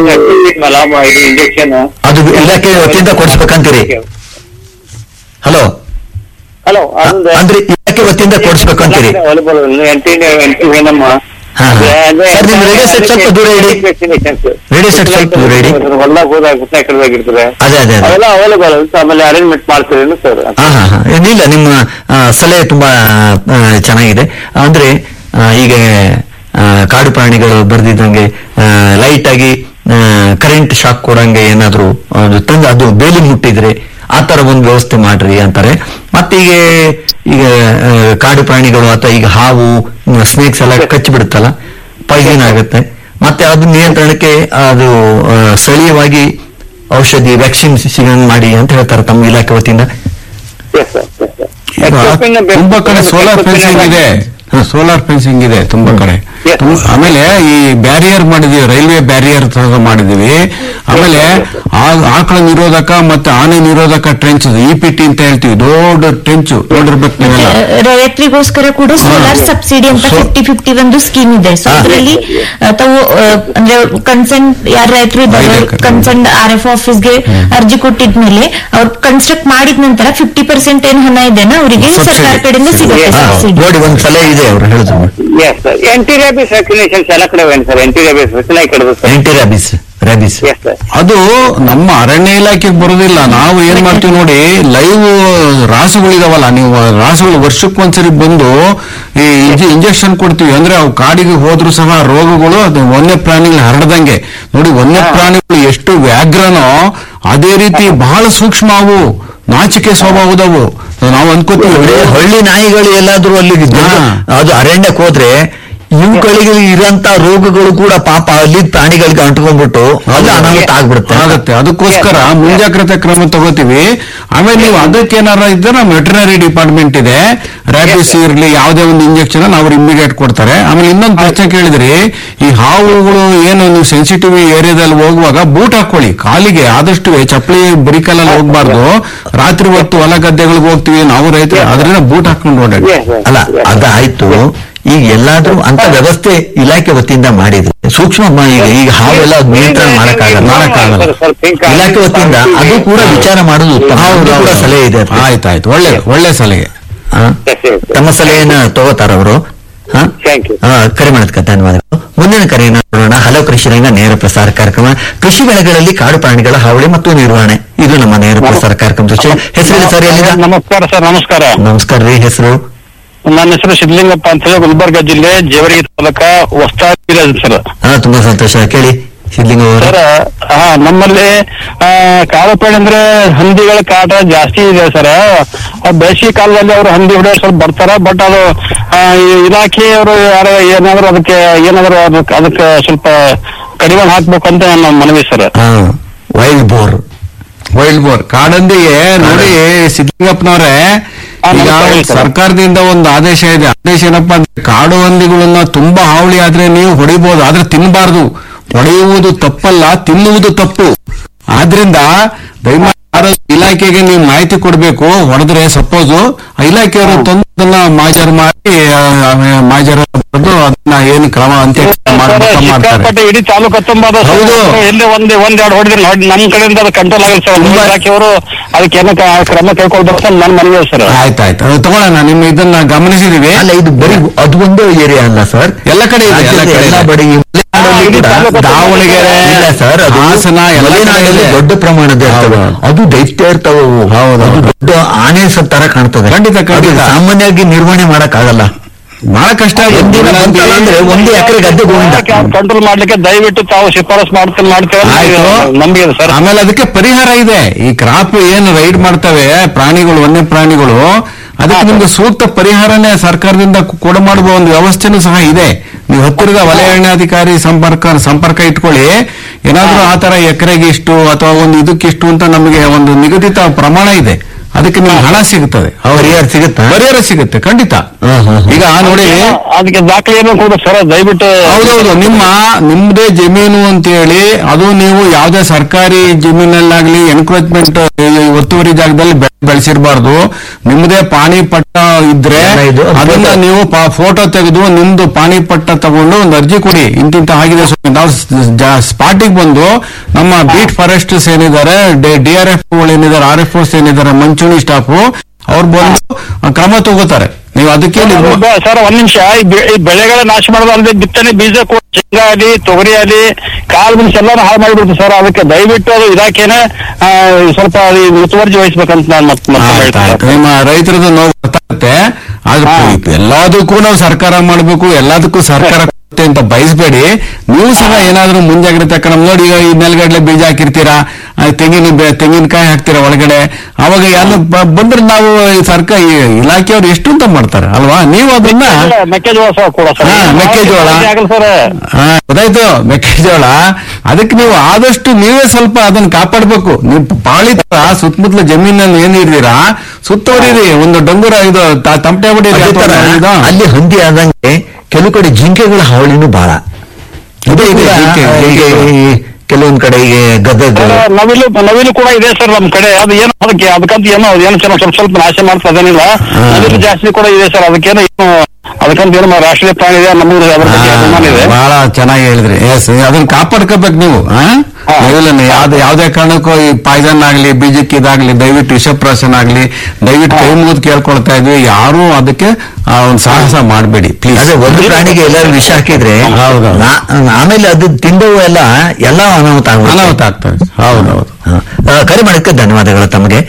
ಲಾಭ ಇದು ಇಂಜೆಕ್ಷನ್ ಅದು ಇಲಾಖೆ ವತಿಯಿಂದ ಕೊಡಿಸ್ಬೇಕಂತೀರಿ ಹಲೋ ಹಲೋ ಅಂದ್ರೆ ಇಲಾಖೆ ವತಿಯಿಂದ ಕೊಡಿಸ್ಬೇಕಂತೀರಿ ನಮ್ಮ ಹಾ, ಹಾ. ಸರ್, ನಿಮ್ ರೇಡಿಯೋ ಸೆಟ್ ಸ್ವಲ್ಪ ದೂರ ಇಡಿ. ರೇಡಿಯೋ ಸೆಟ್ ಸ್ವಲ್ಪ ದೂರ ಇಡಿ. ಹೊಲ್ದಾಗ ಹೋದಾಗ ಗುಟ್ಟ ಕಡ್ದಾಗಿರ್ತದೆ ಅದೇ ಅದೇ ಅದೇ ಅವೆಲ್ಲ ಅವೈಲೇಬಲ್ ಆಮೇಲೆ ಅರೇಂಜ್ಮೆಂಟ್ ಮಾಡ್ತೀರೇನು ಸರ್ ಹಾ ಹಾ ಹಾ ಏನಿಲ್ಲ ನಿಮ್ಮ ಆ, ಸಲಹೆ ತುಂಬಾ ಆ, ಚೆನ್ನಾಗಿದೆ ಅಂದ್ರೆ ಆ, ಈಗ ಆ, ಕಾಡು ಪ್ರಾಣಿಗಳು ಬರ್ದಿದ್ದಂಗೆ ಲೈಟ್ ಆಗಿ ಕರೆಂಟ್ ಶಾಕ್ ಕೊಡಂಗೆ ಏನಾದ್ರು ಒಂದು ತಂದು ಅದು ಬೇಲಿ ಮುಟ್ಟಿದ್ರೆ ಆ ತರ ಒಂದು ವ್ಯವಸ್ಥೆ ಮಾಡ್ರಿ ಅಂತಾರೆ ಮತ್ತೆ ಈಗ ಈಗ ಆ, ಕಾಡು ಪ್ರಾಣಿಗಳು ಅಥವಾ ಈಗ ಹಾವು ಸ್ನೇಕ್ಸ್ ಎಲ್ಲ ಕಚ್ಚಿ ಬಿಡುತ್ತಲ್ಲ ಪಾಯ್ಸನ್ ಆಗುತ್ತೆ ಮತ್ತೆ ಅದು ನಿಯಂತ್ರಣಕ್ಕೆ ಅದು ಆ, ಸ್ಥಳೀಯವಾಗಿ ಔಷಧಿ ವ್ಯಾಕ್ಸಿನ್ ಸಿಗಂಗ್ ಮಾಡಿ ಅಂತ ಹೇಳ್ತಾರೆ ತಮ್ಮ ಇಲಾಖೆ ವತಿಯಿಂದ ಎಸ್ ಸರ್ ಎಸ್ ಸರ್ ಈಗ ತುಂಬಾ ಕಡೆ ಸೋಲಾರ್ ಫೆನ್ಸಿಂಗ್ ಇದೆ ಸೋಲಾರ್ ಫೆನ್ಸಿಂಗ್ ಇದೆ ತುಂಬಾ ಕಡೆ Yes. ತುಂಬ- ಆಮೇಲೆ ಈ ಬ್ಯಾರಿಯರ್ ಮಾಡಿದೀವಿ ರೈಲ್ವೆ ಬ್ಯಾರಿಯರ್ ಮಾಡಿದೀವಿ ಆಮೇಲೆ ಆ- ಆಕಳ ನಿರೋಧಕ ಮತ್ತೆ ಆನೆ ನಿರೋಧಕ ಟ್ರೆಂಚ್ ಇ ಪಿ ಟಿ ಅಂತ ಹೇಳ್ತೀವಿ ದೊಡ್ಡ ಟ್ರೆಂಚ್ ನೋಡಿರ್ಬೇಕು ನೀವೆಲ್ಲ ರೈತರಿಗೋಸ್ಕರ ಕೂಡ ಸೋಲಾರ್ ಸಬ್ಸಿಡಿ ಅಂತ ಸೊ- ಫಿಫ್ಟಿ ಫಿಫ್ಟಿ ಒಂದು ಸ್ಕೀಮ್ ಇದೆ ಸೊ ಹಾ. ಅದರಲ್ಲಿ ತಾವು ಆ, ಅಂದ್ರೆ ಕನ್ಸರ್ನ್ ಯಾರ ರೈತರು ಇದ್ದಾರೆ ರೈತರು. ಕನ್ಸರ್ನ್ ಆರ್ ಎಫ್ ಆಫೀಸ್ಗೆ ಅರ್ಜಿ ಕೊಟ್ಟಿದ್ಮೇಲೆ ಅವ್ರು ಕನ್ಸ್ಟ್ರಕ್ಟ್ ಮಾಡಿದ ನಂತರ ಫಿಫ್ಟಿ ಪರ್ಸೆಂಟ್ ಏನ್ ಹಣ ಇದೆನಾ ಅವರಿಗೆ Subsidy. ಸರ್ಕಾರ ಕಡೆಯಿಂದ ಸಿಗುತ್ತೆ ಹಾ, ಸಬ್ಸಿಡಿ ನೋಡಿ ಒಂದ್ ಸಲಹೆ ಇದೆ ಅವ್ರು ಹೇಳಿದ್ರು yes sir anti rabies vaccinations ಎಲ್ಲ ಕಡೆ ಏನು ಸರ್ ಎಂಟಿ ರ್ಯಾಬಿಸ್ ವ್ಯಾಕ್ಸಿನ್ ಕಡಿದು sir anti rabies rabies yes sir ಅದು ನಮ್ಮ ಅರಣ್ಯ ಇಲಾಖೆಗೆ ಬರೋದಿಲ್ಲ ನಾವು ಏನ್ ಮಾಡ್ತೀವಿ ನೋಡಿ ಲೈವ್ ರಾಸುಗಳಿದಾವಲ್ಲ ನೀವು ರಾಸುಗಳು ವರ್ಷಕ್ಕೊಂದ್ಸರಿ ಬಂದು ಈ ಇಂಜೆಕ್ಷನ್ ಕೊಡ್ತೀವಿ ಅಂದ್ರೆ ಅವು ಕಾಡಿಗೆ ಹೋದ್ರು ಸಹ ರೋಗಗಳು ಅದು ವನ್ಯ ಪ್ರಾಣಿಗಳು ಹರಡದಂಗೆ ನೋಡಿ ವನ್ಯ ಪ್ರಾಣಿಗಳು ಎಷ್ಟು ವ್ಯಾಘ್ರನೋ ಅದೇ ರೀತಿ ಬಹಳ ಸೂಕ್ಷ್ಮ ಅವು ನಾಚಿಕೆ ಸ್ವಭಾವದವು ನಾವು ಅನ್ಕೋತೀವಿ ಹಳ್ಳಿ ನಾಯಿಗಳು ಎಲ್ಲಾದ್ರೂ ಅಲ್ಲಿ ಇದ್ದು ಹಾ. ಅದು ಅರಣ್ಯಕ್ಕೆ ಹೋದ್ರೆ ಇವುಗಳಿಗೆ ಇರೋಂತ ರೋಗಗಳು ಕೂಡ ಪಾಪ ಅಲ್ಲಿ ಪ್ರಾಣಿಗಳಿಗೆ ಅಂಟ್ಕೊಂಡ್ಬಿಟ್ಟು ಅದು ಅನಾಹುತ ಆಗ್ಬಿಡುತ್ತೆ ಆಗುತ್ತೆ ಅದಕ್ಕೋಸ್ಕರ ಮುಂಜಾಗ್ರತೆ ಕ್ರಮ ತಗೋತೀವಿ ಆಮೇಲೆ ನೀವು ಅದಕ್ಕೇನಾರ ಇದ್ರೆ ನಮ್ಮ ವೆಟರ್ನರಿ ಡಿಪಾರ್ಟ್ಮೆಂಟ್ ಇದೆ ರ್ಯಾಬಿಸ್ ಇರ್ಲಿ ಯಾವುದೇ ಒಂದು ಇಂಜೆಕ್ಷನ್ ಅವ್ರು ಇಮಿಡಿಯೇಟ್ ಕೊಡ್ತಾರೆ ಆಮೇಲೆ ಇನ್ನೊಂದು ಪ್ರಶ್ನೆ ಕೇಳಿದ್ರಿ ಈ ಹಾವುಗಳು ಏನು ನೀವು ಸೆನ್ಸಿಟಿವ್ ಏರಿಯಾದಲ್ಲಿ ಹೋಗುವಾಗ ಬೂಟ್ ಹಾಕೊಳ್ಳಿ ಕಾಲಿಗೆ ಆದಷ್ಟು ಚಪ್ಪಲಿ ಬರಿಕಲ್ಲಲ್ಲಿ ಹೋಗ್ಬಾರ್ದು ರಾತ್ರಿ ಹೊತ್ತು ಹೊಲ ಗದ್ದೆಗಳಿಗೆ ಹೋಗ್ತೀವಿ ನಾವು ರೈತರು ಅದರಿಂದ ಬೂಟ್ ಹಾಕೊಂಡು ಓಡಾಡಿ Yes, yes. ಅಲ್ಲ ಅದಾಯ್ತು ಈಗ ಎಲ್ಲಾದ್ರೂ ಅಂತ ವ್ಯವಸ್ಥೆ ಇಲಾಖೆ ವತಿಯಿಂದ ಮಾಡಿದ್ರೆ ಸೂಕ್ಷ್ಮ ಮ- ಈಗ ಈಗ ಹಾವೆಲ್ಲ ಅದ್ ನಿಯಂತ್ರಣ ಮಾಡಕ್ಕಾಗಲ್ಲ ಮಾಡಕ್ಕಾಗಲ್ಲ ಇಲಾಖೆ ವತಿಯಿಂದ ಅದು ಕೂಡ ವಿಚಾರ ಮಾಡೋದು ಉತ್ತಮ ಅದು ಕೂಡ ಸಲಹೆ ಇದೆ ಆಯ್ತಾಯ್ತು ಒಳ್ಳೆ ಒಳ್ಳೆ ಸಲಹೆ ಹಾ? ತಮ್ಮ ಸಲಹೆಯನ್ನ ತಗೋತಾರ ಅವರು Thank you. ಕರೆ ಮಾಡೋದಕ್ಕೆ ಧನ್ಯವಾದಗಳು ಮುಂದಿನ ಕರೆಯನ್ನು ನೋಡೋಣ ಹಲವು ಕೃಷಿರಂಗ ನೇರ ಪ್ರಸಾರ ಕಾರ್ಯಕ್ರಮ ಕೃಷಿ ಬೆಳೆಗಳಲ್ಲಿ ಕಾಡು ಪ್ರಾಣಿಗಳ ಹಾವಳಿ ಮತ್ತು ನಿರ್ವಹಣೆ ಇದು ನಮ್ಮ ನೇರ ಪ್ರಸಾರ ಕಾರ್ಯಕ್ರಮದ ವಿಷಯ ಹೆಸರು ಸರ್ ಎಲ್ಲಿಂದ ನಮಸ್ಕಾರ ಸರ್ ನಮಸ್ಕಾರ ನಮಸ್ಕಾರ ರೀ ಹೆಸರು ನನ್ನ ಹೆಸರು ಸಿದ್ಧಲಿಂಗಪ್ಪ ಅಂತ ಹೇಳಿ ಗುಲ್ಬರ್ಗ ಜಿಲ್ಲೆ ಜೇವರ್ಗಿ ತಾಲೂಕ ಹೊಸ್ತಾಗಿ ಸರ್ ಹಾ ತುಂಬಾ ಸಂತೋಷ ಕೇಳಿ ಸಿದ್ಲಿಂಗ ಅವರು ಸರ್ ಹಾ ನಮ್ಮಲ್ಲಿ ಆ, ಕಾಡು ಪ್ರಾಣಿ ಅಂದ್ರೆ ಹಂದಿಗಳ ಕಾಟ ಜಾಸ್ತಿ ಇದೆ ಸರ್ ಬೇಸಿಗೆ ಕಾಲದಲ್ಲಿ ಅವರು ಹಂದಿ ಹೊಡೆಯೋರು ಸ್ವಲ್ಪ ಬರ್ತಾರ ಬಟ್ ಅದು ಆ, ಈ ಇಲಾಖೆಯವರು ಯಾರು ಏನಾದ್ರು ಅದಕ್ಕೆ ಏನಾದ್ರು ಅದಕ್ಕೆ ಅದಕ್ಕೆ ಸ್ವಲ್ಪ ಕಡಿವಾಣ ಹಾಕ್ಬೇಕು ಅಂತ ನನ್ನ ಮನವಿ sir wild boar wild boar ಕಾಡಂದಿಗೆ ನೋಡಿ ಸಿದ್ದಲಿಂಗಪ್ಪನವ್ರೆ ಹಾ, ಈಗ ನಮಸ್ಕಾರ ಹೇಳಿ ಸರ್. ಸರ್ಕಾರದಿಂದ ಒಂದು ಆದೇಶ ಇದೆ ಆದೇಶ ಏನಪ್ಪಾ ಅಂದ್ರೆ ಕಾಡು ಹಂದಿಗಳನ್ನ ತುಂಬಾ ಹಾವಳಿ ಆದ್ರೆ ನೀವು ಹೊಡಿಬಹುದು ಆದ್ರೆ ತಿನ್ನಬಾರ್ದು ಹೊಡೆಯುವುದು ತಪ್ಪಲ್ಲ ತಿನ್ನುವುದು ತಪ್ಪು ಆದ್ರಿಂದ ದಯಮಾಡಿ ಯಾರಾದ್ರೂ ಇಲಾಖೆಗೆ ನೀವು ಮಾಹಿತಿ ಕೊಡ್ಬೇಕು ಹೊಡೆದ್ರೆ ಸಪೋಸ್ ಇಲಾಖೆಯವರು ತಂದು ಅದನ್ನ ಮಾಜರ್ ಮಾಡಿ ಮಾಜರ್ ಬರೆದು ಅದನ್ನ ಏನು ಕ್ರಮ ಅಂತ ಸರ್, ಮಾಡ್ತಾರೆ ಸಿಕ್ಕಾಪಟ್ಟೆ ಇಡೀ ತಾಲೂಕು ಹತ್ತೊಂಬತ್ತು ಹೌದು. ಎಲ್ಲೇ ಒಂದ್ ಒಂದ್ ಎರಡು ಹೊಡೆದ್ರೆ ನೋಡಿ ನಮ್ ಕಡೆಯಿಂದ ಅದು ಕಂಟ್ರೋಲ್ ಆಗಲ್ಲ ಸರ್ ತುಂಬಾ- ಇಲಾಖೆಯವರು ಅದಕ್ಕೆ ಏನೋ ಕ- ಕ್ರಮ ಕೈಗೊಳ್ಬೇಕು ಅಂತ ನನ್ನ ಮನವಿ ಸರ್ ಆಯ್ತಾಯ್ತು ಅದು ತಗೊಳ್ಳೋಣ ನಿಮ್ಮ ಇದನ್ನ ಗಮನಿಸಿದೀವಿ ಅಲ್ಲ ಇದು ಬರೀ ಅದು ಒಂದು ಏರಿಯಾ ಅಲ್ಲ ಸರ್ ಎಲ್ಲ ಕಡೆ ಇದೆ, ಎಲ್ಲ ರಾಜ್ಯದ ಕಡೆ ಎಲ್ಲ ಇದೆ. ಬಡಿ ಮಲೆನಾಡಲ್ಲಿ ಇಡೀ ಕೂಡ ತಾಲೂಕು ದಾವಣಗೆರೆ ಇಲ್ಲ ಸರ್ ಅದು ಹಾಸನ ಎಲ್ಲ ಕಡೆ ಮಲೆನಾಡಲ್ಲಿ ಇದೆ. ದೊಡ್ಡ ಪ್ರಮಾಣದ ಇರ್ತವೆ ಹೌದು. ಅದು ದೈತ್ಯ ಇರ್ತವೆ ಅವು. ಹೌದು, ಅದು ಹೌದು. ದೊಡ್ಡ ಆನೆ ಸ ತರ ಕಾಣ್ತದೆ ಖಂಡಿತ, ಖಂಡಿತ. ಅದು ಸಾಮಾನ್ಯವಾಗಿ ನಿರ್ವಹಣೆ ಮಾಡಕ್ ಆಗಲ್ಲ ಬಹಳ ಕಷ್ಟ ಇದೆ. ಒಂದಿನ ಬಂತಲ್ಲ ಅಂದ್ರೆ ಒಂದು ಎಕರೆ ಗದ್ದೆ ಗೋವಿಂದ ಕಂಟ್ರೋಲ್ ಮಾಡ್ಲಿಕ್ಕೆ ದಯವಿಟ್ಟು ತಾವು ಶಿಫಾರಸ್ ಮಾಡ್ತೀನಿ ಮಾಡ್ತೇವೆ ಅಂತ ಆಯ್ತು ನಂಬಿಕೆ ಇದೆ ಸರ್ ಆಮೇಲೆ ಅದಕ್ಕೆ ಪರಿಹಾರ ಇದೆ ಈ ಕ್ರಾಪ್ ಏನು ರೈಡ್ ಮಾಡ್ತವೆ ಪ್ರಾಣಿಗಳು ವನ್ಯ ಪ್ರಾಣಿಗಳು ಅದಕ್ಕೆ ನಿಮ್ಗೆ ಸೂಕ್ತ ಪರಿಹಾರನೇ ಸರ್ಕಾರದಿಂದ ಕೊಡ ಮಾಡುವ ಒಂದು ವ್ಯವಸ್ಥೆನೂ ಸಹ ಇದೆ ನೀವು ಹತ್ತಿರದ ವಲಯ ಅರಣ್ಯಾಧಿಕಾರಿ ಸಂಪರ್ಕ ಸಂಪರ್ಕ ಇಟ್ಕೊಳ್ಳಿ ಏನಾದ್ರೂ ಆ ತರ ಎಕರೆಗೆ ಇಷ್ಟು ಅಥವಾ ಒಂದು ಇದಕ್ಕಿಷ್ಟು ಅಂತ ನಮಗೆ ಒಂದು ನಿಗದಿತ ಪ್ರಮಾಣ ಇದೆ ಅದಕ್ಕೆ ನಿಮ್ಗೆ ಹಣ ಸಿಗುತ್ತದೆ ಪರಿಹಾರ ಸಿಗುತ್ತಾ ಪರಿಹಾರ ಸಿಗುತ್ತೆ ಖಂಡಿತ ಹ್ಮ್, ಹ್ಮ್, ಹ್ಮ್. ಈಗ ನೋಡಿ ಅದಕ್ಕೆ ದಾಖಲೆ ಏನು ಕೊಡ ಸರ್ ದಯವಿಟ್ಟು ಹೌದೌದು ನಿಮ್ಮ ನಿಮ್ದೇ ಜಮೀನು ಅಂತೇಳಿ ಅದು ನೀವು ಯಾವುದೇ ಸರ್ಕಾರಿ ಜಮೀನಲ್ಲಾಗ್ಲಿ ಎನ್ಕ್ರೋಚ್ಮೆಂಟ್ ಒತ್ತುವರಿ ಜಾಗದಲ್ಲಿ ಬೆ- ಬೆಳೆಸಿರ್ಬಾರ್ದು ನಿಮ್ಮದೇ ಪಾಣಿ ಪಟ್ಟ ಇದ್ರೆ ಎಲ್ಲ ಇದು, ಅದನ್ನ photo. ನೀವು ಫೋಟೋ ತೆಗೆದು ನಿಮ್ದು ಪಾಣಿ ಪಟ್ಟ ತಗೊಂಡು ಒಂದು ಅರ್ಜಿ ಕೊಡಿ ಇಂತಿಂತ ಆಗಿದೆ ಸ್ವಾಮಿ. ನಾವು ಸ್ಪಾಟಿಗೆ ಬಂದು ನಮ್ಮ ಬೀಟ್ ಫಾರೆಸ್ಟರ್ಸ್ ಏನಿದ್ದಾರೆ ಡಿ ಆರ್ ಎಫ್ ಏನಿದ್ದಾರೆ ಆರ್ ಎಫ್ ಓಸ್ ಏನಿದ್ದಾರೆ ಮಂಚೂಣಿ ಸ್ಟಾಫ್ ಅವ್ರು ಬಂದು ಕ್ರಮ ತಗೋತಾರೆ ನೀವು ಅದಕ್ಕೆ ನೀವು- ಸರ್ ಒಂದ್ ನಿಮಿಷ ಈ ಬೆ- ಈ ಬೆಳೆಗಳ ನಾಶ ಮಾಡೋದು ಅಲ್ಲದೆ ಬಿತ್ತನೆ ಬೀಜ ಕೂಡ ಶೇಂಗಾ ಆಗಲಿ ತೊಗರಿ ಆಗಲಿ ಕಾಳು ಮೆಣಸು ಎಲ್ಲಾನು ಹಾಳು ಮಾಡಿಬಿಡ್ತು ಸರ್ ಅದಕ್ಕೆ ದಯವಿಟ್ಟು ಅದು ಇಲಾಖೆನ ಆ, ಸ್ವಲ್ಪ ಅದು ಮುತುವರ್ಜಿ ವಹಿಸ್ಬೇಕಂತ ನಾನು ಮತ್ತೆ ಮತ್ತೆ ಆಯ್ತು, ಹೇಳ್ತೀನಿ ಆಯ್ತು. ನಿಮ್ಮ ರೈತರದ್ದು ನೋವು ಗೊತ್ತಾಗುತ್ತೆ ಆದ್ರೆ ಎಲ್ಲದಕ್ಕೂ ನಾವು ಸರ್ಕಾರ ಮಾಡಬೇಕು ಎಲ್ಲದಕ್ಕೂ ಸರ್ಕಾರ ಕೊಡುತ್ತೆ ಅಂತ ಬಯಸಬೇಡಿ ನೀವು ಸಹ ಏನಾದ್ರೂ ಮುಂಜಾಗ್ರತೆ ಕ್ರಮ ನೋಡಿ ಈಗ ಈ ನೆಲಗಡಲೆ ಬೀಜ ಹಾಕಿರ್ತೀರಾ ಆ, ತೆಂಗಿನ ಬೆ- ತೆಂಗಿನಕಾಯಿ ಹಾಕ್ತೀರಾ ಒಳಗಡೆ ಅವಾಗ ಎಲ್ಲ ಬ- ಬಂದ್ರೆ ನಾವು ಈ ಸರ್ಕಾರ ಈ ಇಲಾಖೆಯವರು ಎಷ್ಟು ಅಂತ ಮಾಡ್ತಾರೆ ಅಲ್ವಾ ನೀವು ಅದನ್ನ ಮೆಕ್ಕೆಜೋಳ ಸರ್ ಕೂಡ ಸರ್ ಹಾ, ಮೆಕ್ಕೆಜೋಳ. ಆಗಲ್ಲ ಸರ್ ಹಾ, ಗೊತ್ತಾಯ್ತು ಮೆಕ್ಕೆಜೋಳ ಅದಕ್ಕೆ ನೀವು ಆದಷ್ಟು ನೀವೇ ಸ್ವಲ್ಪ ಅದನ್ನ ಕಾಪಾಡ್ಬೇಕು ನೀವು ಪಾಳಿ ತರ ಸುತ್ತಮುತ್ತಲ ಜಮೀನಲ್ಲಿ ಏನ್ ಇರ್ತೀರಾ ಸುತ್ತುವರಿರಿ ಒಂದು ಡಂಗುರ ಇದು ತ- ತಮಟೆ ಹೊಡೀರಿ ಅದೇ ತರ ಅಥವಾ ಇದು. ಅಲ್ಲಿ ಹಂದಿ ಆದಂಗೆ ಕೆಲವು ಕಡೆ ಜಿಂಕೆಗಳ ಹಾವಳಿನೂ ಬಹಳ ಇದು ಇದೆ, ಕೂಡ ಜಿಂಕೆ, ಈಗ ಜಿಂಕೆ. ಈ ಕೆಲವೊಂದ್ ಕಡೆ ಈಗ ಗದಗ ಸರ್, ನವಿಲು ನವಿಲು ಕೂಡ ಇದೆ ಸರ್ ನಮ್ ಕಡೆ ಅದು ಏನು ಅದಕ್ಕೆ ಅದಕ್ಕಂತ ಏನೋ ಏನೋ ಚೆನ್ನಾಗಿ ಸ್ವಲ್ಪ ಸ್ವಲ್ಪ ನಾಶ ಮಾಡ್ತಾ ಅದೇನಿಲ್ಲ ನವಿಲು ಜಾಸ್ತಿ ಕೂಡ ಇದೆ ಸರ್ ಅದಕ್ಕೇನೋ ಏನು ಅದಕ್ಕಂತ ಏನೋ ರಾಷ್ಟ್ರೀಯ ಪ್ರಾಣಿ ಇದೆ ನಮಗೆ ಅದ್ರ ಬಗ್ಗೆ ಅಭಿಮಾನ ಇದೆ ಬಹಳ ಚೆನ್ನಾಗಿ ಹೇಳಿದ್ರಿ ಎಸ್ ಅದನ್ನ ಕಾಪಾಡ್ಕೋಬೇಕು ನೀವು ಆ? ಹಾ. ಮೊದಲನೇ ಯಾವ್ದು ಯಾವ್ದೇ ಕಾರಣಕ್ಕೂ ಈ ಪಾಯ್ಸನ್ ಆಗ್ಲಿ ಬೀಜಕ್ಕೆ ಇದಾಗ್ಲಿ ದಯವಿಟ್ಟು ವಿಷಪ್ರಾಶನ ಆಗ್ಲಿ ದಯವಿಟ್ಟು ಕೈ ಮುಗಿದು ಕೇಳ್ಕೊಳ್ತಾ ಇದ್ವಿ ಯಾರು ಅದಕ್ಕೆ ಆ, ಒಂದು ಸಾಹಸ ಮಾಡಬೇಡಿ ಪ್ಲೀಸ್ ಅದೇ ಒಂದು ಪ್ರಾಣಿಗೆ ಎಲ್ಲರೂ ವಿಷ ಹಾಕಿದ್ರೆ ಹೌದು. ನಾ- ಆಮೇಲೆ ಅದು ತಿಂದವು ಎಲ್ಲ ಎಲ್ಲ ಅನಾಹುತ ಆಗುತ್ತೆ. ಅನಾಹುತ ಆಗ್ತದೆ ಹೌದೌದು ಹಾ. ಆ, ಕರೆ ಮಾಡೋದಕ್ಕೆ ಧನ್ಯವಾದಗಳು ತಮಗೆ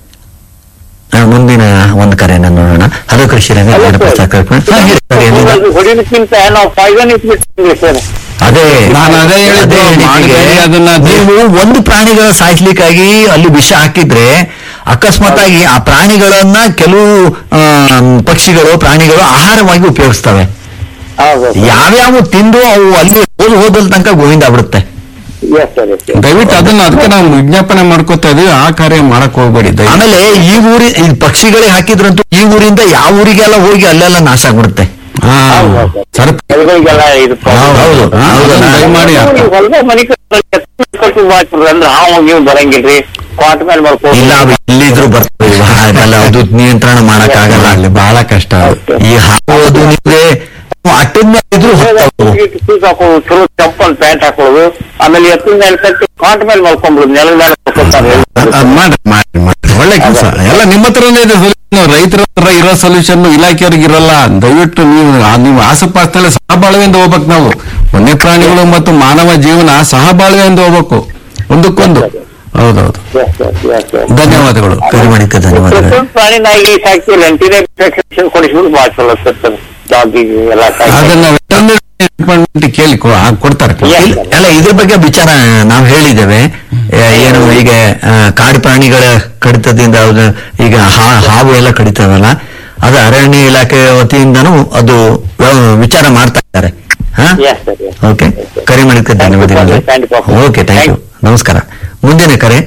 ಆ, ಮುಂದಿನ ಒಂದು ಕರೆಯನ್ನು ನೋಡೋಣ ಹಲೋ ಕೃಷಿ ರಂಗ Hello, ನೇರ sir. ಪ್ರಸಾರ ಕಾರ್ಯಕ್ರಮ. ಹಾ, ಹೇಳಿ ಸರ್, ಏನಿಲ್ಲ. ಹೊಡಿಲಿಕ್ಕಿಂತ ನಾವು ಪಾಯ್ಸನ್ ಇಟ್ಬಿಟ್ಟಿದ್ವಿ ಸರ್ ಅದೇ ನಾನು ಅದೇ ಹೇಳಿದ್ದು, ಹೇಳಿದ್ದು ಮಾಡಬೇಡಿ ನಿಮಗೆ. ಅದನ್ನ. ನೀವು ಒಂದು ಪ್ರಾಣಿಗಳ ಸಾಯಿಸ್ಲಿಕ್ಕಾಗಿ ಅಲ್ಲಿ ವಿಷ ಹಾಕಿದ್ರೆ ಅಕಸ್ಮಾತ್ ಆಗಿ ಆ ಪ್ರಾಣಿಗಳನ್ನ ಕೆಲವು ಆ, ಪಕ್ಷಿಗಳು ಪ್ರಾಣಿಗಳು ಆಹಾರವಾಗಿ ಉಪಯೋಗಿಸ್ತವೆ ಹೌದು ಯಾವ್ಯಾವ ತಿಂದು ಅವು ಅಲ್ಲಿ ಹೋದ್ ಹೋದಲ್ ತನಕ ಗೋವಿಂದ ಬಿಡುತ್ತೆ ಎಸ್ ಸರ್ ಎಸ್ ದಯವಿಟ್ಟು ಅದನ್ನ ಅದಕ್ಕೆ ನಾವು ವಿಜ್ಞಾಪನೆ ಮಾಡ್ಕೋತಾ ಇದೀವಿ ಆ ಕಾರ್ಯ ಮಾಡಕ್ ಹೋಗ್ಬೇಡಿ ದಯವಿಟ್ಟು ಆಮೇಲೆ ಈ ಊರಿ ಈ ಪಕ್ಷಿಗಳೇ ಹಾಕಿದ್ರಂತೂ ಈ ಊರಿಂದ ಯಾವ ಊರಿಗೆಲ್ಲ ಹೋಗಿ ಅಲ್ಲೆಲ್ಲ ನಾಶ ಆಗ್ಬಿಡುತ್ತೆ ಹಾ. ಸರ್ ಬೆಳೆಗಳಿಗೆಲ್ಲ ಇದು ಹೌದು, ಹೌದು. ಹಾ, ಅದನ್ನ ದಯಮಾಡಿ ಹೊಲದ ಮನೆ ಕಟ್ಟು ಮಾಡ್ತಾರೆ ಅಂದ್ರೆ ಹಾವು ನೀವು ಬರಂಗಿಲ್ರಿ ಕ್ವಾಟ್ ಮೇಲೆ ಮಾಡ್ಕೊಂಡು ಇಲ್ಲ ಅವು ಎಲ್ಲಿದ್ರು ಬರ್ತವೆ ಹಾಗಲ್ಲ ಅದು ನಿಯಂತ್ರಣ ಮಾಡಕ್ ಆಗಲ್ಲ ಅಲ್ಲಿ ಬಹಳ ಕಷ್ಟ ಅದು. ಈ ಹಾವು ಅದು ನಿಮ್ಗೆ ಅಟ್ಟದ ಮೇಲೆ ಇದ್ರು ಹೋಗ್ತಾವು ಶೂಸ್ ಹಾಕೊಳ್ಳೋದು ಚಲೋ ಚಪ್ಪಲ್ ಪ್ಯಾಂಟ್ ಹಾಕೊಳ್ಳೋದು ಆಮೇಲೆ ಎತ್ತಿನ ಮೇಲೆ ಕಟ್ಟಿ ಕಾಟ್ ಮೇಲೆ ಮಲ್ಕೊಂಡ್ಬಿಡುದು ನೆಲದ ಮೇಲೆ ಮಲ್ಕೊತಾರೆ. ಅದ್ ಮಾಡ್ರಿ ಮಾಡ್ರಿ ಮಾಡ್ರಿ ಒಳ್ಳೆ ಕೆಲಸ ಎಲ್ಲ ನಿಮ್ಮ ಹತ್ರನೇ ಇದೆ ಸೊಲ್ಯೂಷನ್ ರೈತರ ಹತ್ರ ಇರೋ ಸೊಲ್ಯೂಷನ್ ಇಲಾಖೆಯವ್ರಿಗೆ ಇರಲ್ಲ ದಯವಿಟ್ಟು ನೀವು ಆ- ನೀವು ಆಸುಪಾಸದಲ್ಲಿ ಸಹಬಾಳ್ವೆಯಿಂದ ಹೋಗ್ಬೇಕು ನಾವು ವನ್ಯ ಪ್ರಾಣಿಗಳು ಮತ್ತು ಮಾನವ ಜೀವನ ಸಹಬಾಳ್ವೆಯಿಂದ ಹೋಗ್ಬೇಕು ಒಂದಕ್ಕೊಂದು ಹೌದೌದು Yes, yes, yes, yes. ಧನ್ಯವಾದಗಳು ಕರೆ ಮಾಡಿದ್ದಕ್ಕೆ ಧನ್ಯವಾದಗಳು ಪ್ರತಿಯೊಂದು ಪ್ರಾಣಿ ನಾಯಿಗೆ ಸಾಕಿ ವೆಂಟಿಲೇಟರ್ ಕೊಡಿಸ್ಬಿಟ್ಟು ಭಾಳ ಚಲೋ ಸರ್ ಡಾಗಿಗೆ ಎಲ್ಲ ಸಾಕಿ ಅದನ್ನ ವೆಟರ್ನರಿ ಡಿಪಾರ್ಟ್ಮೆಂಟ್ ಕೇಳಿ ಕೊ- ಆ, ಕೊಡ್ತಾರೆ ಇಲ್ಲ, ಅಲ್ಲ ಇದ್ರ ಬಗ್ಗೆ ವಿಚಾರ ನಾವು ಹೇಳಿದ್ದೇವೆ ಆ, ಏನು ಈಗ ಆ, ಕಾಡು ಪ್ರಾಣಿಗಳ ಕಡಿತದಿಂದ ಅದು ಈಗ ಹಾ- ಹಾವು ಎಲ್ಲ ಕಡಿತದಲ್ಲ ಅದು ಅರಣ್ಯ ಇಲಾಖೆ ವತಿಯಿಂದನೂ ಅದು ಆ, ವಿಚಾರ ಮಾಡ್ತಾ ಇದ್ದಾರೆ ಹಾ Yes, sir, yes. ಓಕೆ ಕರೆ ಮಾಡಿದ್ದಕ್ಕೆ ಧನ್ಯವಾದಗಳು Thank you, sir. Okay thank you ನಮಸ್ಕಾರ ಮುಂದಿನ ಕರೆ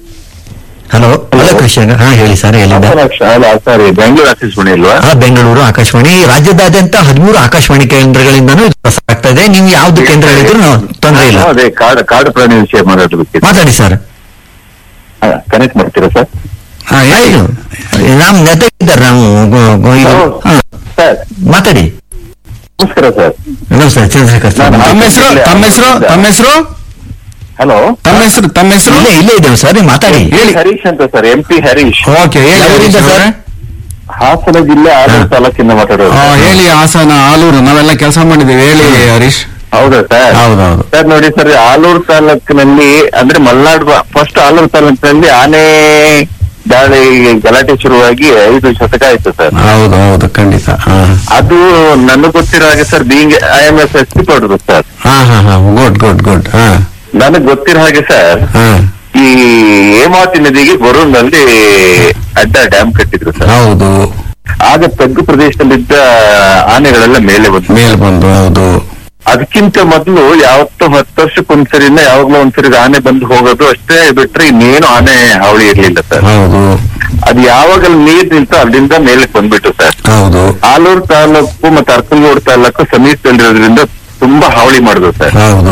ಹಲೋ ಹಲೋ ಕೃಷ್ಣ ಹಾ ಹೇಳಿ ಸರ್ ಎಲ್ಲಿಂದ ಸರ್ ಬೆಂಗಳೂರು ಆಕಾಶವಾಣಿ ಅಲ್ವಾ ಹಾ ಬೆಂಗಳೂರು ಆಕಾಶವಾಣಿ ರಾಜ್ಯದಾದ್ಯಂತ ಹದಿಮೂರು ಆಕಾಶವಾಣಿ ಕೇಂದ್ರಗಳಿಂದನೂ ಇದು ಪ್ರಸಾರ ಆಗ್ತಾ ಇದೆ ನೀವು ಯಾವ್ದು ಕೇಂದ್ರಗಳಿದ್ರು ತೊಂದರೆ ಇಲ್ಲ ಅದೇ ಕಾಡು ಕಾಡು ಪ್ರಾಣಿ ವಿಷಯ ಮಾತಾಡೋದಕ್ಕೆ ಮಾತಾಡಿ ಸರ್ ಕನೆಕ್ಟ್ ಮಾಡ್ತೀರಾ ಸರ್ ಹಾ, ಹೇಳಿ. ನಮ್ ಜೊತೆಗಿದ್ದಾರೆ ನಾವು ಗೊ- ಗೊ- ಇದು. ಹಾ, ಸರ್ ಮಾತಾಡಿ ನಮಸ್ಕಾರ ಸರ್ ನಮಸ್ಕಾರ ಚಂದ್ರಶೇಖರ್ ಸರ್ ನಾನು- ತಮ್ಮ ಹೆಸರು ತಮ್ಮ ಹೆಸರು ತಮ್ಮ ಹೆಸರು ಹಲೋ ತಮ್ಮ ಹೆಸರು ತಮ್ಮ ಹೆಸರು ಇಲ್ಲೇ ಇಲ್ಲೇ ಇದ್ದೇವೆ ಸರ್ ನೀವು ಮಾತಾಡಿ ಹೇಳಿ ಹರೀಶ್ ಅಂತ sir M P Harish okay ಹೇಳಿ ಯಾವೂರಿಂದ ಹರೀಶ್ ಸರ್? ಅವರೇ? ಹಾಸನ ಜಿಲ್ಲೆ ಆಲೂರು ತಾಲೂಕಿಂದ ಮಾತಾಡೋದು ಆ, ಹೇಳಿ ಹಾಸನ ಆಲೂರು ನಾವೆಲ್ಲ ಕೆಲಸ ಮಾಡಿದ್ದೀವಿ ಹೇಳಿ ಹರೀಶ್ ಹೌದಾ ಸರ್ ಹೌದೌದು ಸರ್ ನೋಡಿ ಸರ್ ಆಲೂರು ತಾಲೂಕಿನಲ್ಲಿ ಅಂದ್ರೆ ಮಲ್ನಾಡು ಫಸ್ಟ್ ಆಲೂರು ತಾಲೂಕಿನಲ್ಲಿ ಆನೆ ದಾಳಿ ಗಲಾಟೆ ಶುರುವಾಗಿ ಐದು ಶತಕ ಆಯ್ತು ಸರ್ ಹೌದು ಹೌದು ಖಂಡಿತ ಹಾ ಅದು ನನಗೆ ಗೊತ್ತಿರೋ ಹಾಗೆ sir being I M S S P ಕೊಡುದು ಸರ್ ಹಾ ಹಾ ಹಾ ಗುಡ್ ಗುಡ್ ಗುಡ್ ಹಾ ನನಗೆ ಗೊತ್ತಿರೋ ಹಾಗೆ ಸರ್ ಹಾ ಈ ಹೇಮಾವತಿ ನದಿಗೆ ಗೊರೂರ್ನಲ್ಲಿ ಅಡ್ಡ ಡ್ಯಾಮ್ ಕಟ್ಟಿದ್ರು ಸರ್ ಹೌದು ಆಗ ತಗ್ಗು ಪ್ರದೇಶದಲ್ಲಿದ್ದ ಆನೆಗಳೆಲ್ಲ ಮೇಲೆ ಬಂತು ಮೇಲ್ ಬಂದು ಹೌದು ಅದಕ್ಕಿಂತ ಮೊದಲು ಯಾವತ್ತೋ ಹತ್ತು ವರ್ಷಕ್ಕೊಂದ್ಸರಿನ ಯಾವಾಗ್ಲೋ ಒಂದ್ಸರಿ ಆನೆ ಬಂದು ಹೋಗೋದು ಅಷ್ಟೇ ಬಿಟ್ರೆ ಇನ್ನೇನು ಆನೆ ಹಾವಳಿ ಇರ್ಲಿಲ್ಲ ಸರ್ ಹೌದು ಅದು ಯಾವಾಗ ಅಲ್ಲಿ ನೀರ್ ನಿಂತು ಅಲ್ಲಿಂದ ಮೇಲೆ ಬಂದ್ಬಿಟ್ಟು ಸರ್ ಹೌದು ಆಲೂರು ತಾಲೂಕು ಮತ್ತೆ ಅರ್ಕಲ್ಗೋಡು ತಾಲೂಕು ಸಮೀಪದಲ್ಲಿರೋದ್ರಿಂದ ತುಂಬಾ ಹಾವಳಿ ಮಾಡುದು ಸರ್ ಹೌದು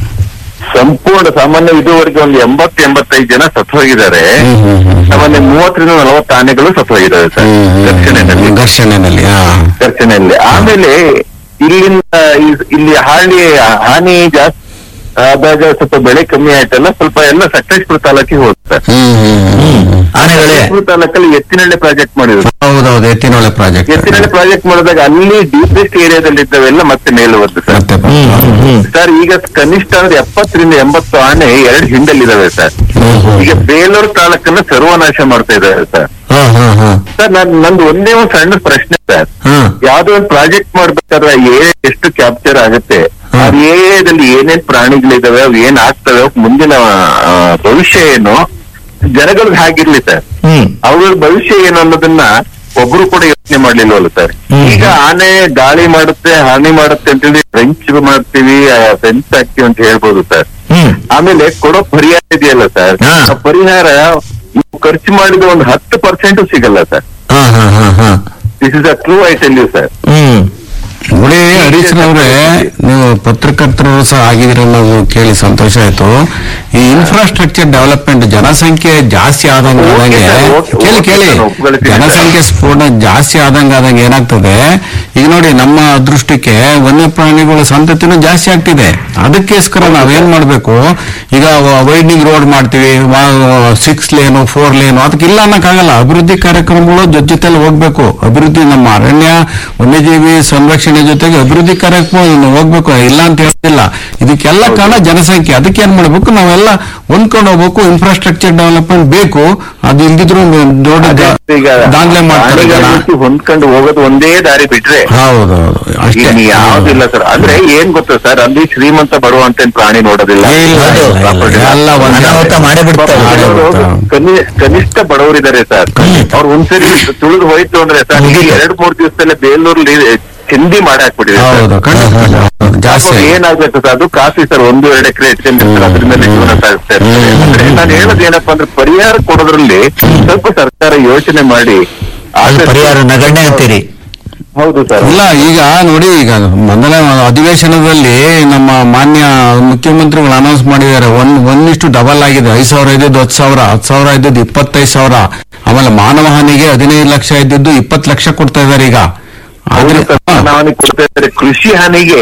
ಸಂಪೂರ್ಣ ಸಾಮಾನ್ಯ ಇದುವರೆಗೆ ಒಂದು ಎಂಬತ್ತು ಎಂಬತ್ತೈದು ಜನ ಸತ್ತು ಹೋಗಿದ್ದಾರೆ ಹ್ಮ್, ಹ್ಮ್, ಹ್ಮ್. ಸಾಮಾನ್ಯ ಮೂವತ್ತರಿಂದ ನಲವತ್ತು ಆನೆಗಳು ಸತ್ತು ಹೋಗಿದ್ದಾವೆ ಸರ್ ಘರ್ಷಣೆಯಲ್ಲಿ ಘರ್ಷಣೆನಲ್ಲಿ ಹಾ ಘರ್ಷಣೆಯಲ್ಲಿ ಆಮೇಲೆ ಇಲ್ಲಿಂದ ಇ- ಇಲ್ಲಿ ಹಾನಿ ಹಾನಿ ಜಾಸ್ತಿ ಆದಾಗ ಸ್ವಲ್ಪ ಬೆಳೆ ಕಮ್ಮಿ ಆಯ್ತಲ್ಲ ಸ್ವಲ್ಪ ಎಲ್ಲ ಸಕಲೇಶ್ಪುರ ತಾಲೂಕಿಗೆ ಹೋಗುತ್ತೆ ಹ್ಮ್ ಹ್ಮ್ ಹ್ಮ್ ಹ್ಮ್. ಆನೆಗಳೇ ಸಕಲೇಶ್ಪುರ ತಾಲೂಕಲ್ಲಿ ಎತ್ತಿನಹಳ್ಳಿ ಪ್ರಾಜೆಕ್ಟ್ ಮಾಡಿದ್ರು ಹೌದೌದು ಎತ್ತಿನೊಳೆ ಪ್ರಾಜೆಕ್ಟ್ ಎತ್ತಿನಹಳ್ಳಿ ಪ್ರಾಜೆಕ್ಟ್ ಮಾಡಿದಾಗ ಅಲ್ಲಿ ಡೀಪೆಸ್ಟ್ ಏರಿಯಾದಲ್ಲಿ ಇದ್ದವೆಲ್ಲ ಮತ್ತೆ ಮೇಲೆ ಬಂತು ಸರ್ ಮತ್ತೆ ಬ- ಹ್ಮ್ ಹ್ಮ್ ಹ್ಮ್ ಸರ್ ಈಗ ಕನಿಷ್ಠ ಅಂದ್ರೆ ಎಪ್ಪತ್ತರಿಂದ ಎಂಬತ್ತು ಆನೆ ಎರಡು ಹಿಂಡಲ್ಲಿದಾವೆ ಸರ್ ಹ್ಮ್, ಹ್ಮ್. ಈಗ ಬೇಲೂರು ತಾಲೂಕನ್ನ ಸರ್ವನಾಶ ಮಾಡ್ತಾ ಇದ್ದಾರೆ ಸರ್ ಹಾ ಹಾ ಹಾ ಸರ್ ನನ್ ನಂದು ಒಂದೇ ಒಂದು ಸಣ್ಣ ಪ್ರಶ್ನೆ ಸರ್ ಹಾ ಯಾವ್ದೋ ಒಂದು ಪ್ರಾಜೆಕ್ಟ್ ಮಾಡ್ಬೇಕಾದ್ರೆ ಆ ಏರಿಯಾ ಎಷ್ಟು ಕ್ಯಾಪ್ಚರ್ ಆಗುತ್ತೆ ಆ ಏರಿಯಾದಲ್ಲಿ ಏನೇನ್ ಪ್ರಾಣಿಗಳಿದಾವೆ ಅವು ಏನ್ ಆಗ್ತವೆ ಅವಕ್ ಮುಂದಿನ ಆ, ಭವಿಷ್ಯ ಏನು ಜನಗಳಿಗೆ ಹಾಗಿರ್ಲಿ ಸರ್ ಹ್ಮ್ ಅವ್ರ ಭವಿಷ್ಯ ಏನು ಅನ್ನೋದನ್ನ ಒಬ್ರು ಕೂಡ ಯೋಚನೆ ಮಾಡ್ಲಿಲ್ವಲ್ಲ ಸರ್ ಹ್ಮ್. ಈಗ ಆನೆ ದಾಳಿ ಮಾಡುತ್ತೆ ಹಾನಿ ಮಾಡುತ್ತೆ ಅಂತೇಳಿ ಫ್ರೆಂಚ್ ಮಾಡ್ತೀವಿ ಫೆನ್ಸ್ ಹಾಕ್ತಿವಿ ಅಂತ ಹೇಳ್ಬೋದು ಸರ್ ಹ್ಮ್ ಆಮೇಲೆ ಕೊಡೋ ಪರಿಹಾರ ಇದೆಯಲ್ಲ ಸರ್ ಹಾ. ಆ ಪರಿಹಾರ ನೀವು ಖರ್ಚು ಮಾಡಿದ ಒಂದು ಹತ್ತು ಪರ್ಸೆಂಟ್ ಸಿಗಲ್ಲ ಸರ್ ಹಾ ಹಾ ಹಾ ಹಾ this is a true I tell you sir hmm ನೋಡಿ ಹರೀಶ್ನವ್ರೆ ನೀವು ಪತ್ರಕರ್ತರು ಸಹ ಆಗಿದ್ದೀರ ನಾವು ಕೇಳಿ ಸಂತೋಷ ಆಯ್ತು ಈ ಇನ್ಫ್ರಾಸ್ಟ್ರಕ್ಚರ್ ಡೆವಲಪ್ಮೆಂಟ್ ಜನಸಂಖ್ಯೆ ಜಾಸ್ತಿ ಆದಂಗ ಆದಂಗೆ Okay, sir, okay, ಕೇಳಿ okay, ಕೇಳಿ sir, ಒಪ್ಕೊಳ್ತೀನಿ, sir. ಜನಸಂಖ್ಯೆ ಸ್ಫೋಟ ಜಾಸ್ತಿ ಆದಂಗ ಆದಂಗೆ ಏನಾಗ್ತದೆ ಈಗ ನೋಡಿ ನಮ್ಮ ಅದೃಷ್ಟಕ್ಕೆ ವನ್ಯಪ್ರಾಣಿಗಳ ಸಂತತಿನೂ ಜಾಸ್ತಿ ಆಗ್ತಿದೆ ಅದಕ್ಕೋಸ್ಕರ ನಾವೇನ್ ಮಾಡ್ಬೇಕು ಈಗ ವೈಡ್ನಿಂಗ್ ರೋಡ್ ಮಾಡ್ತೀವಿ ಸಿಕ್ಸ್ ಲೇನು ಫೋರ್ ಲೇನು ಅದಕ್ಕೆ ಇಲ್ಲ ಅನ್ನಕ್ಕಾಗಲ್ಲ ಅಭಿವೃದ್ಧಿ ಕಾರ್ಯಕ್ರಮಗಳು ಜೊತೆ ಜೊತೆಲಿ ಹೋಗ್ಬೇಕು ಅಭಿವೃದ್ಧಿ ನಮ್ಮ ಅರಣ್ಯ ವನ್ಯಜೀವಿ ಸಂರಕ್ಷಣೆ ಜೊತೆಗೆ ಅಭಿವೃದ್ಧಿ ಕಾರ್ಯಕ್ರಮ ಹೋಗ್ಬೇಕು ಇಲ್ಲ ಅಂತ ಹೇಳ್ತಿಲ್ಲ ಇದಕ್ಕೆಲ್ಲ ಕಾರಣ ಜನಸಂಖ್ಯೆ ಅದಕ್ಕೆ ಏನ್ ಮಾಡ್ಬೇಕು ನಾವೆಲ್ಲ ಹೊಂದ್ಕೊಂಡು ಹೋಗ್ಬೇಕು ಇನ್ಫ್ರಾಸ್ಟ್ರಕ್ಚರ್ ಡೆವಲಪ್ಮೆಂಟ್ ಬೇಕು ಅದು ಇಲ್ದಿದ್ರು ದೊಡ್ಡ ಈಗ ದಾಂಧಲೆ ಮಾಡ್ತಾರೆ ಜನ. ಪ್ರಾಣಿಗಳ ಹೊಂದ್ಕೊಂಡು ಹೋಗೋದು ಒಂದೇ ದಾರಿ ಬಿಟ್ರೆ ಹೌದೌದು ಅಷ್ಟೇ ಇನ್ನು ಯಾವ್ದಿಲ್ಲ ಸರ್ ಅಂದ್ರೆ ಏನ್ ಗೊತ್ತಾ ಸರ್ ಅಲ್ಲಿ ಶ್ರೀಮಂತ ಬರುವ ಅಂತ ಪ್ರಾಣಿ ನೋಡೋದಿಲ್ಲ ಇಲ್ಲ, ಇಲ್ಲ, ಇಲ್ಲ, Property ಇಲ್ಲ. ಎಲ್ಲ ಒಂದೇ. ಅನಾಹುತ ಮಾಡೇ ಬಿಡ್ತಾರೆ. ಪಾಪ ಮಾಡೇ ಕೆಲವ್ರು ಬಿಡ್ತಾರೆ. ಕನಿ- ಕನಿಷ್ಠ ಬಡವರಿದ್ದಾರೆ ಸರ್ ಅವ್ರು ಒಂದ್ಸರಿ ತುಳಿದು ಹೋಯ್ತು ಅಂದ್ರೆ ಸರ್ ಈಗ ಎರಡ್ ಮೂರ್ ದಿವಸದಲ್ಲೇ ಬೇಲೂರಲ್ಲಿ ಚಿಂದಿ ಮಾಡಾಕ್ಬಿಟ್ಟಿದೆ ಹೌದು ಖಂಡಿತ ಖಂಡಿತ. ಹೌದು, ಜಾಸ್ತಿ ಆಗಿದೆ. ಏನಾಗ್ಬೇಕು ಸರ್ ಅದು ಕಾಫಿ ಸರ್ ಒಂದು ಎರಡು ಎಕರೆ ಇಟ್ಕೊಂಡಿರ್ತಾರೆ ಅದರಿಂದ ಜೀವನ ಸಾಗಿಸ್ತಾ ಇರ್ತಾರೆ ಅಂದ್ರೆ ನಾನು ಹೇಳೋದು ಏನಪ್ಪಾ ಅಂದ್ರೆ ಪರಿಹಾರ ಕೊಡೋದ್ರಲ್ಲಿ ಸ್ವಲ್ಪ ಸರ್ಕಾರ ಯೋಚನೆ ಮಾಡಿ ಅದು ಆದಷ್ಟು- ಪರಿಹಾರ ನಗಣ್ಯ ಅಂತೀರಿ ಹೌದು ಸರ್ ಇಲ್ಲ ಈಗ ನೋಡಿ ಈಗ ಮೊದಲ ಅಧಿವೇಶನದಲ್ಲಿ ನಮ್ಮ ಮಾನ್ಯ ಮುಖ್ಯಮಂತ್ರಿಗಳು ಅನೌನ್ಸ್ ಮಾಡಿದ್ದಾರೆ ಒಂದ್ ಒಂದಿಷ್ಟು ಡಬಲ್ ಆಗಿದೆ ಐದ್ ಸಾವಿರ ಇದ್ದದ್ದು ಹತ್ತು ಸಾವಿರ ಹತ್ತು ಸಾವಿರ ಇದ್ದದ್ದು ಇಪ್ಪತ್ತೈದು ಸಾವಿರ ಆಮೇಲೆ ಮಾನವ ಹಾನಿಗೆ ಹದಿನೈದು ಲಕ್ಷ ಇದ್ದದ್ದು ಇಪ್ಪತ್ತು ಲಕ್ಷ ಕೊಡ್ತಾ ಇದ್ದಾರೆ ಈಗ ಆದ್ರೆ ಹೌದು ಸರ್, ಮಾನವನಿಗೆ ಕೊಡ್ತಾ ಇದ್ದಾರೆ ಕೃಷಿ ಹಾನಿಗೆ